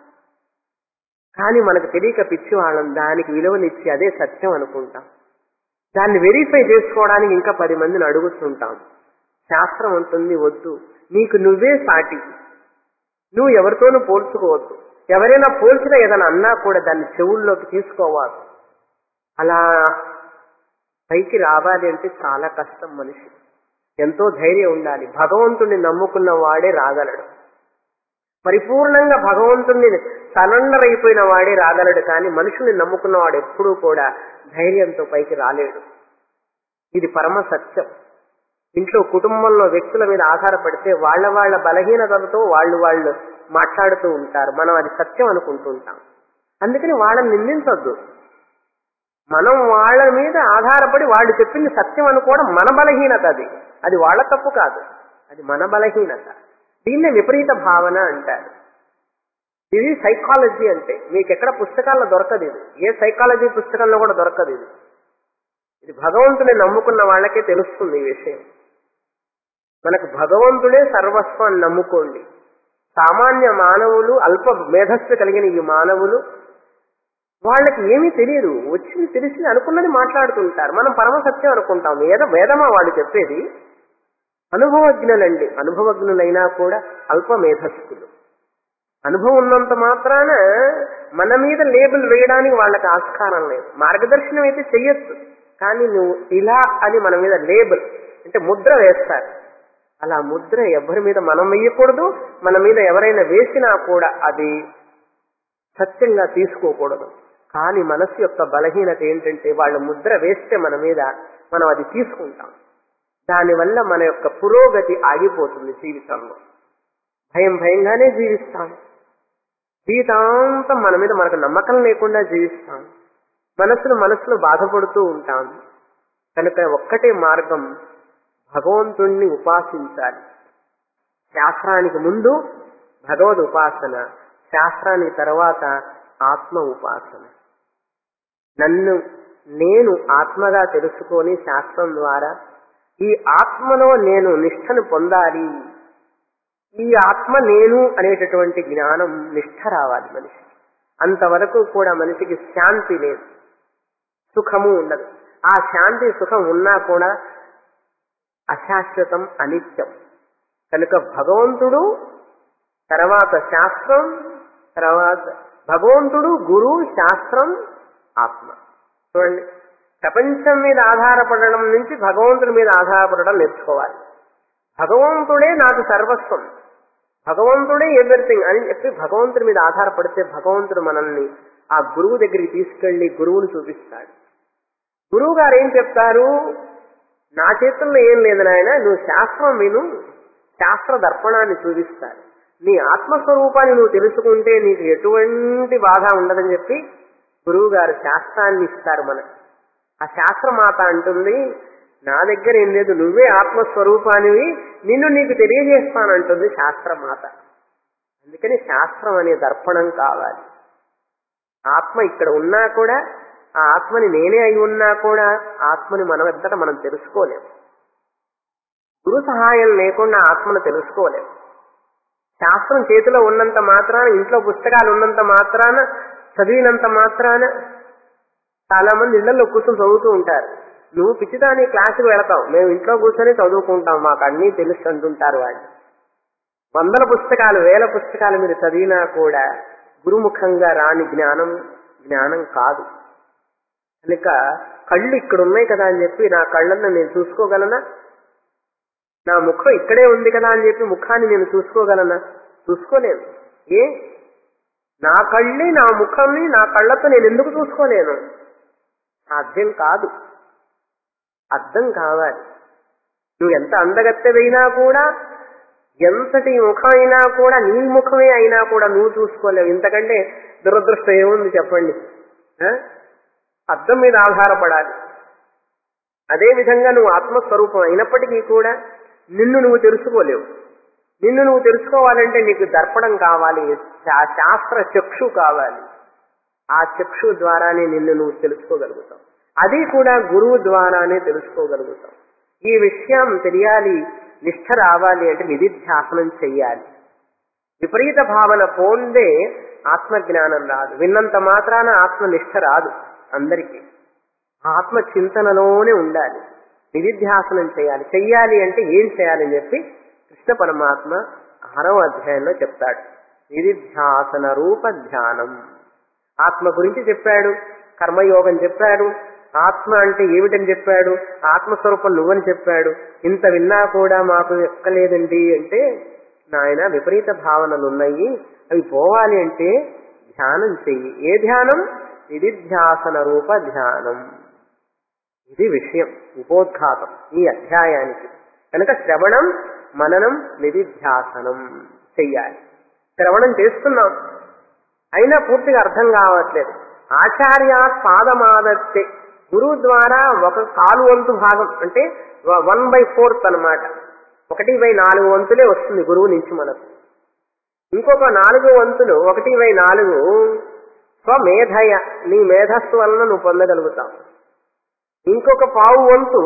కానీ మనకు తెలియక పిచ్చి వాళ్ళం దానికి విలువనిచ్చి అదే సత్యం అనుకుంటాం దాన్ని వెరిఫై చేసుకోవడానికి ఇంకా పది మందిని అడుగుతుంటాం శాస్త్రం ఉంటుంది వద్దు నీకు నువ్వే సాటి నువ్వు ఎవరితోనూ పోల్చుకోవద్దు ఎవరైనా పోల్చినా ఏదైనా అన్నా కూడా దాన్ని చెవుల్లోకి తీసుకోవాలి అలా పైకి రావాలి అంటే చాలా కష్టం మనిషి ఎంతో ధైర్యం ఉండాలి భగవంతుణ్ణి నమ్ముకున్న వాడే రాగలడు పరిపూర్ణంగా భగవంతుణ్ణి సరెండర్ అయిపోయిన వాడే రాగలడు కానీ మనుషుల్ని నమ్ముకున్న వాడు ఎప్పుడూ కూడా ధైర్యంతో పైకి రాలేడు ఇది పరమ సత్యం ఇంట్లో కుటుంబంలో వ్యక్తుల మీద ఆధారపడితే వాళ్ళ వాళ్ళ బలహీనతలతో వాళ్ళు వాళ్ళు మాట్లాడుతూ ఉంటారు మనం అది సత్యం అనుకుంటుంటాం అందుకని వాళ్ళని నిందించొద్దు మనం వాళ్ళ మీద ఆధారపడి వాళ్ళు చెప్పింది సత్యం అనుకోవడం మన బలహీనత అది అది వాళ్ళ తప్పు కాదు అది మన బలహీనత దీన్నే విపరీత భావన అంటారు ఇది సైకాలజీ అంటే మీకు ఎక్కడ పుస్తకాల్లో దొరకదు ఇది ఏ సైకాలజీ పుస్తకంలో కూడా దొరకదు ఇది ఇది భగవంతుని నమ్ముకున్న వాళ్ళకే తెలుస్తుంది ఈ విషయం మనకు భగవంతుడే సర్వస్వం అని నమ్ముకోండి సామాన్య మానవులు అల్ప మేధస్సు కలిగిన ఈ మానవులు వాళ్ళకి ఏమీ తెలియదు వచ్చింది తెలిసి అనుకున్నది మాట్లాడుతుంటారు మనం పరమ సత్యం అనుకుంటాం వేద వేదమా వాళ్ళు చెప్పేది అనుభవజ్ఞులండి అనుభవజ్ఞులైనా కూడా అల్ప మేధస్సులు అనుభవం ఉన్నంత మాత్రాన మన మీద లేబుల్ వేయడానికి వాళ్ళకి ఆస్కారం లేదు మార్గదర్శనం అయితే చెయ్యొచ్చు కానీ నువ్వు ఇలా అని మన మీద లేబుల్ అంటే ముద్ర వేస్తారు అలా ముద్ర ఎవరి మీద మనం వేయకూడదు మన మీద ఎవరైనా వేసినా కూడా అది సత్యంగా తీసుకోకూడదు కానీ మనస్సు యొక్క బలహీనత ఏంటంటే వాళ్ళు ముద్ర వేస్తే మన మీద మనం అది తీసుకుంటాం దానివల్ల మన యొక్క పురోగతి ఆగిపోతుంది జీవితంలో భయం భయంగానే జీవిస్తాం జీవితాంతం మన మీద మనకు నమ్మకం లేకుండా జీవిస్తాం మనసును మనసులో బాధపడుతూ ఉంటాం కనుక ఒక్కటే మార్గం భగవంతుణ్ణి ఉపాసించాలి శాస్త్రానికి ముందు భగవద్ ఉపాసన శాస్త్రానికి తర్వాత ఆత్మ ఉపాసన నన్ను నేను ఆత్మగా తెలుసుకొని శాస్త్రం ద్వారా ఈ ఆత్మలో నేను నిష్ఠను పొందాలి ఈ ఆత్మ నేను అనేటటువంటి జ్ఞానం నిష్ఠ రావాలి మనిషి అంతవరకు కూడా మనిషికి శాంతి లేదు సుఖము ఉండదు ఆ శాంతి సుఖం ఉన్నా కూడా అశాశ్వతం అనిత్యం కనుక భగవంతుడు తర్వాత శాస్త్రం తర్వాత భగవంతుడు గురువు శాస్త్రం ఆత్మ చూడండి ప్రపంచం మీద ఆధారపడడం నుంచి భగవంతుడి మీద ఆధారపడడం నేర్చుకోవాలి భగవంతుడే నాకు సర్వస్వం భగవంతుడే ఎవ్రీథింగ్ అని చెప్పి భగవంతుడి మీద ఆధారపడితే భగవంతుడు మనల్ని ఆ గురువు దగ్గరికి తీసుకెళ్లి గురువుని చూపిస్తాడు గురువు గారు ఏం చెప్తారు నా చేతుల్లో ఏం లేదు నాయన నువ్వు శాస్త్రం విను శాస్త్ర దర్పణాన్ని చూపిస్తాడు నీ ఆత్మస్వరూపాన్ని నువ్వు తెలుసుకుంటే నీకు ఎటువంటి బాధ ఉండదని చెప్పి గురువు గారు శాస్త్రాన్ని ఇస్తారు మనకు ఆ శాస్త్రమాత అంటుంది నా దగ్గర ఏం లేదు నువ్వే ఆత్మస్వరూపానివి నిన్ను నీకు తెలియజేస్తానంటుంది శాస్త్రమాత అందుకని శాస్త్రం అనే దర్పణం కావాలి ఆత్మ ఇక్కడ ఉన్నా కూడా ఆ ఆత్మని నేనే అయి ఉన్నా కూడా ఆత్మని మనం ఎంతట మనం తెలుసుకోలేము గురు సహాయం లేకుండా ఆత్మను తెలుసుకోలేము శాస్త్రం చేతిలో ఉన్నంత మాత్రాన ఇంట్లో పుస్తకాలు ఉన్నంత మాత్రాన చదివినంత మాత్రాన చాలా మంది ఇళ్లలో కూర్చొని చదువుతూ ఉంటారు నువ్వు పిచ్చిదాని క్లాసుకు వెళతావు మేము ఇంట్లో కూర్చొని చదువుకుంటాం మాకు అన్నీ తెలుసు అంటుంటారు వాళ్ళు వందల పుస్తకాలు వేల పుస్తకాలు మీరు చదివినా కూడా గురుముఖంగా రాని జ్ఞానం జ్ఞానం కాదు కనుక కళ్ళు ఇక్కడ ఉన్నాయి కదా అని చెప్పి నా కళ్ళನ್ನು నేను చూసుకోగలనా నా ముఖం ఇక్కడే ఉంది కదా అని చెప్పి ముఖాన్ని నేను చూసుకోగలనా చూసుకోలేను ఏ నా కళ్ళి నా ముఖంని నా కళ్ళతో నేను ఎందుకు చూసుకోలేను సాధ్యం కాదు అర్థం కావాలి నువ్వు ఎంత అందగత్తెవైనా కూడా ఎంతటి ముఖం అయినా కూడా నీ ముఖమే అయినా కూడా నువ్వు చూసుకోలేవు ఇంతకంటే దురదృష్టం ఏముంది చెప్పండి ఆ? అద్దం మీద ఆధారపడాలి అదే విధంగా నువ్వు ఆత్మస్వరూపం అయినప్పటికీ కూడా నిన్ను నువ్వు తెలుసుకోలేవు నిన్ను నువ్వు తెలుసుకోవాలంటే నీకు దర్పణం కావాలి శా- శాస్త్ర చక్షు కావాలి ఆ చక్షు ద్వారానే నిన్ను నువ్వు తెలుసుకోగలుగుతావు అది కూడా గురువు ద్వారానే తెలుసుకోగలుగుతాం ఈ విషయం తెలియాలి నిష్ఠ రావాలి అంటే నిధిధ్యాసనం చెయ్యాలి విపరీత భావన పోందే ఆత్మజ్ఞానం రాదు విన్నంత మాత్రాన ఆత్మనిష్ట రాదు అందరికీ ఆత్మ చింతనలోనే ఉండాలి నిధిధ్యాసనం చేయాలి చెయ్యాలి అంటే ఏం చేయాలని చెప్పి కృష్ణ పరమాత్మ ఆరవ అధ్యాయంలో చెప్తాడు నిధిధ్యాసన రూప ధ్యానం ఆత్మ గురించి చెప్పాడు కర్మయోగం చెప్పాడు ఆత్మ అంటే ఏమిటని చెప్పాడు ఆత్మస్వరూపం నువ్వని చెప్పాడు ఇంత విన్నా కూడా మాకు ఎక్కలేదండి అంటే నాయన విపరీత భావనలు ఉన్నాయి అవి పోవాలి అంటే ధ్యానం చెయ్యి ఏ ధ్యానం నిధిధ్యాసన రూప ధ్యానం ఇది విషయం ఉపోద్ఘాతం ఈ అధ్యాయానికి కనుక శ్రవణం మననం నిధిధ్యాసనం చెయ్యాలి శ్రవణం చేస్తున్నాం అయినా పూర్తిగా అర్థం కావట్లేదు ఆచార్యాత్ పాదమాదత్తే గురువు ద్వారా ఒక కాలు వంతు భాగం అంటే వన్ బై ఫోర్త్ అన్నమాట ఒకటి బై నాలుగు వంతులే వస్తుంది గురువు నుంచి మనకు ఇంకొక నాలుగు వంతులు ఒకటి బై నాలుగు స్వమేధయ నీ మేధస్సు వలన నువ్వు పొందగలుగుతావు ఇంకొక పావు వంతు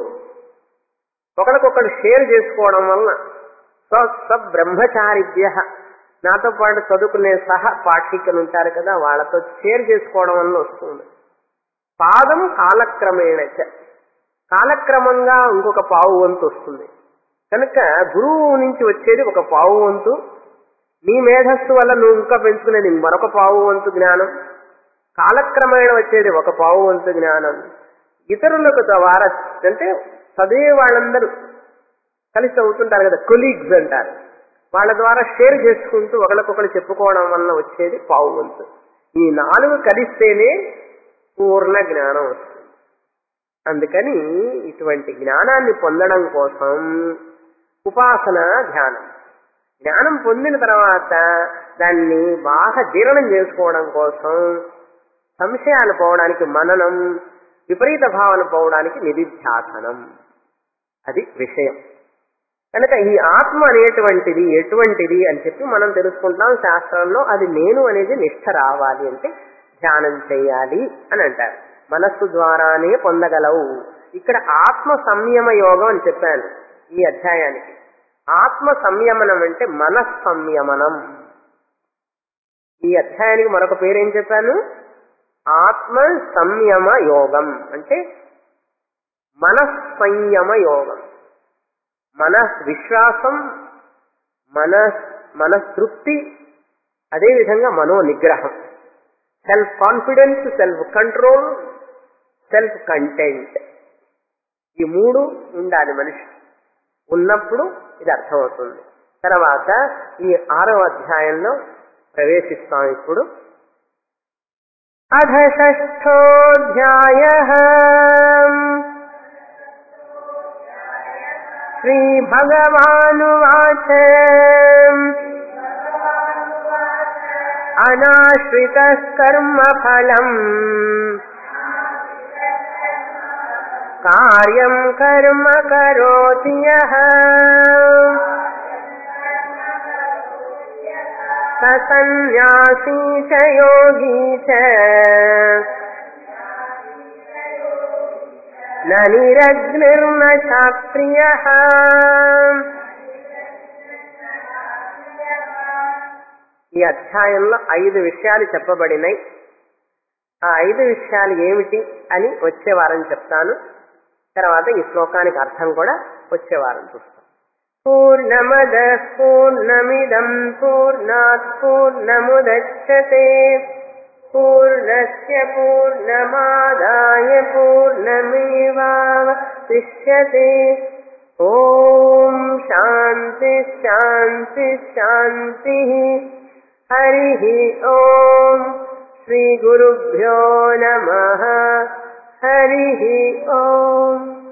ఒకరికొకరు షేర్ చేసుకోవడం వలన స్వ సబ్రహ్మచారిభ్య నాతో పాటు చదువుకునే సహ పాఠికలు ఉంటారు కదా వాళ్ళతో షేర్ చేసుకోవడం వల్ల వస్తుంది పాదం కాలక్రమేణ చ. కాలక్రమంగా ఇంకొక పావు వంతు వస్తుంది కనుక గురువు నుంచి వచ్చేది ఒక పావు వంతు నీ మేధస్సు వల్ల నువ్వు ఇంకా పెంచుకునేది మరొక పావు వంతు జ్ఞానం కాలక్రమేణ వచ్చేది ఒక పావు వంతు జ్ఞానం ఇతరులకు ద్వారా అంటే చదివే వాళ్ళందరూ కలిసి అవుతుంటారు కదా కొలీగ్స్ అంటారు వాళ్ళ ద్వారా షేర్ చేసుకుంటూ ఒకరికొకరు చెప్పుకోవడం వల్ల వచ్చేది పావు వంతు ఈ నాలుగు కలిస్తేనే పూర్ణ జ్ఞానం వస్తుంది అందుకని ఇటువంటి జ్ఞానాన్ని పొందడం కోసం ఉపాసన ధ్యానం జ్ఞానం పొందిన తర్వాత దాన్ని బాగా జీర్ణం చేసుకోవడం కోసం సంశయాలు పోవడానికి మననం విపరీత భావన పోవడానికి నిధిధ్యాసనం అది విషయం కనుక ఈ ఆత్మ అనేటువంటిది ఎటువంటిది అని చెప్పి మనం తెలుసుకుంటాం శాస్త్రంలో అది నేను అనేది నిష్ఠ రావాలి అంటే ధ్యానం చేయాలి అని అంటారు మనస్సు ద్వారానే పొందగలవు ఇక్కడ ఆత్మ సంయమ యోగం అని చెప్పాను ఈ అధ్యాయానికి ఆత్మ సంయమనం అంటే మనస్సంయమనం ఈ అధ్యాయానికి మరొక పేరేం చెప్పాను ఆత్మ సంయమ యోగం అంటే మనస్సంయమ యోగం మన విశ్వాసం మన మనస్తృప్తి అదేవిధంగా మనో నిగ్రహం self confidence self control self content ఈ మూడు ఉండాలి మనిషి ఉన్నప్పుడు ఇది అర్థమవుతుంది తర్వాత ఈ ఆరవ అధ్యాయంలో ప్రవేశిస్తాం ఇప్పుడు అధ షష్ఠోధ్యాయ శ్రీభగవానువాచ అనాశ్రిత కర్మఫలం కార్యం కర్మ కరోతి యః స సన్యాసీ చ యోగీ చ న నిరగ్నిర్న శాస్త్రియః ఈ అధ్యాయంలో ఐదు విషయాలు చెప్పబడినాయి ఆ ఐదు విషయాలు ఏమిటి అని వచ్చే వారం చెప్తాను తర్వాత ఈ శ్లోకానికి అర్థం కూడా వచ్చే వారం చూస్తాం పూర్ణమద పూర్ణమిదం పూర్ణాత్ పూర్ణముదచ్చతే పూర్ణస్య పూర్ణమాదాయ పూర్ణమేవావశిష్యతే ఓం శాంతి శాంతి శాంతి హరి ఓం శ్రీ గురుభ్యో నమ హరి ఓం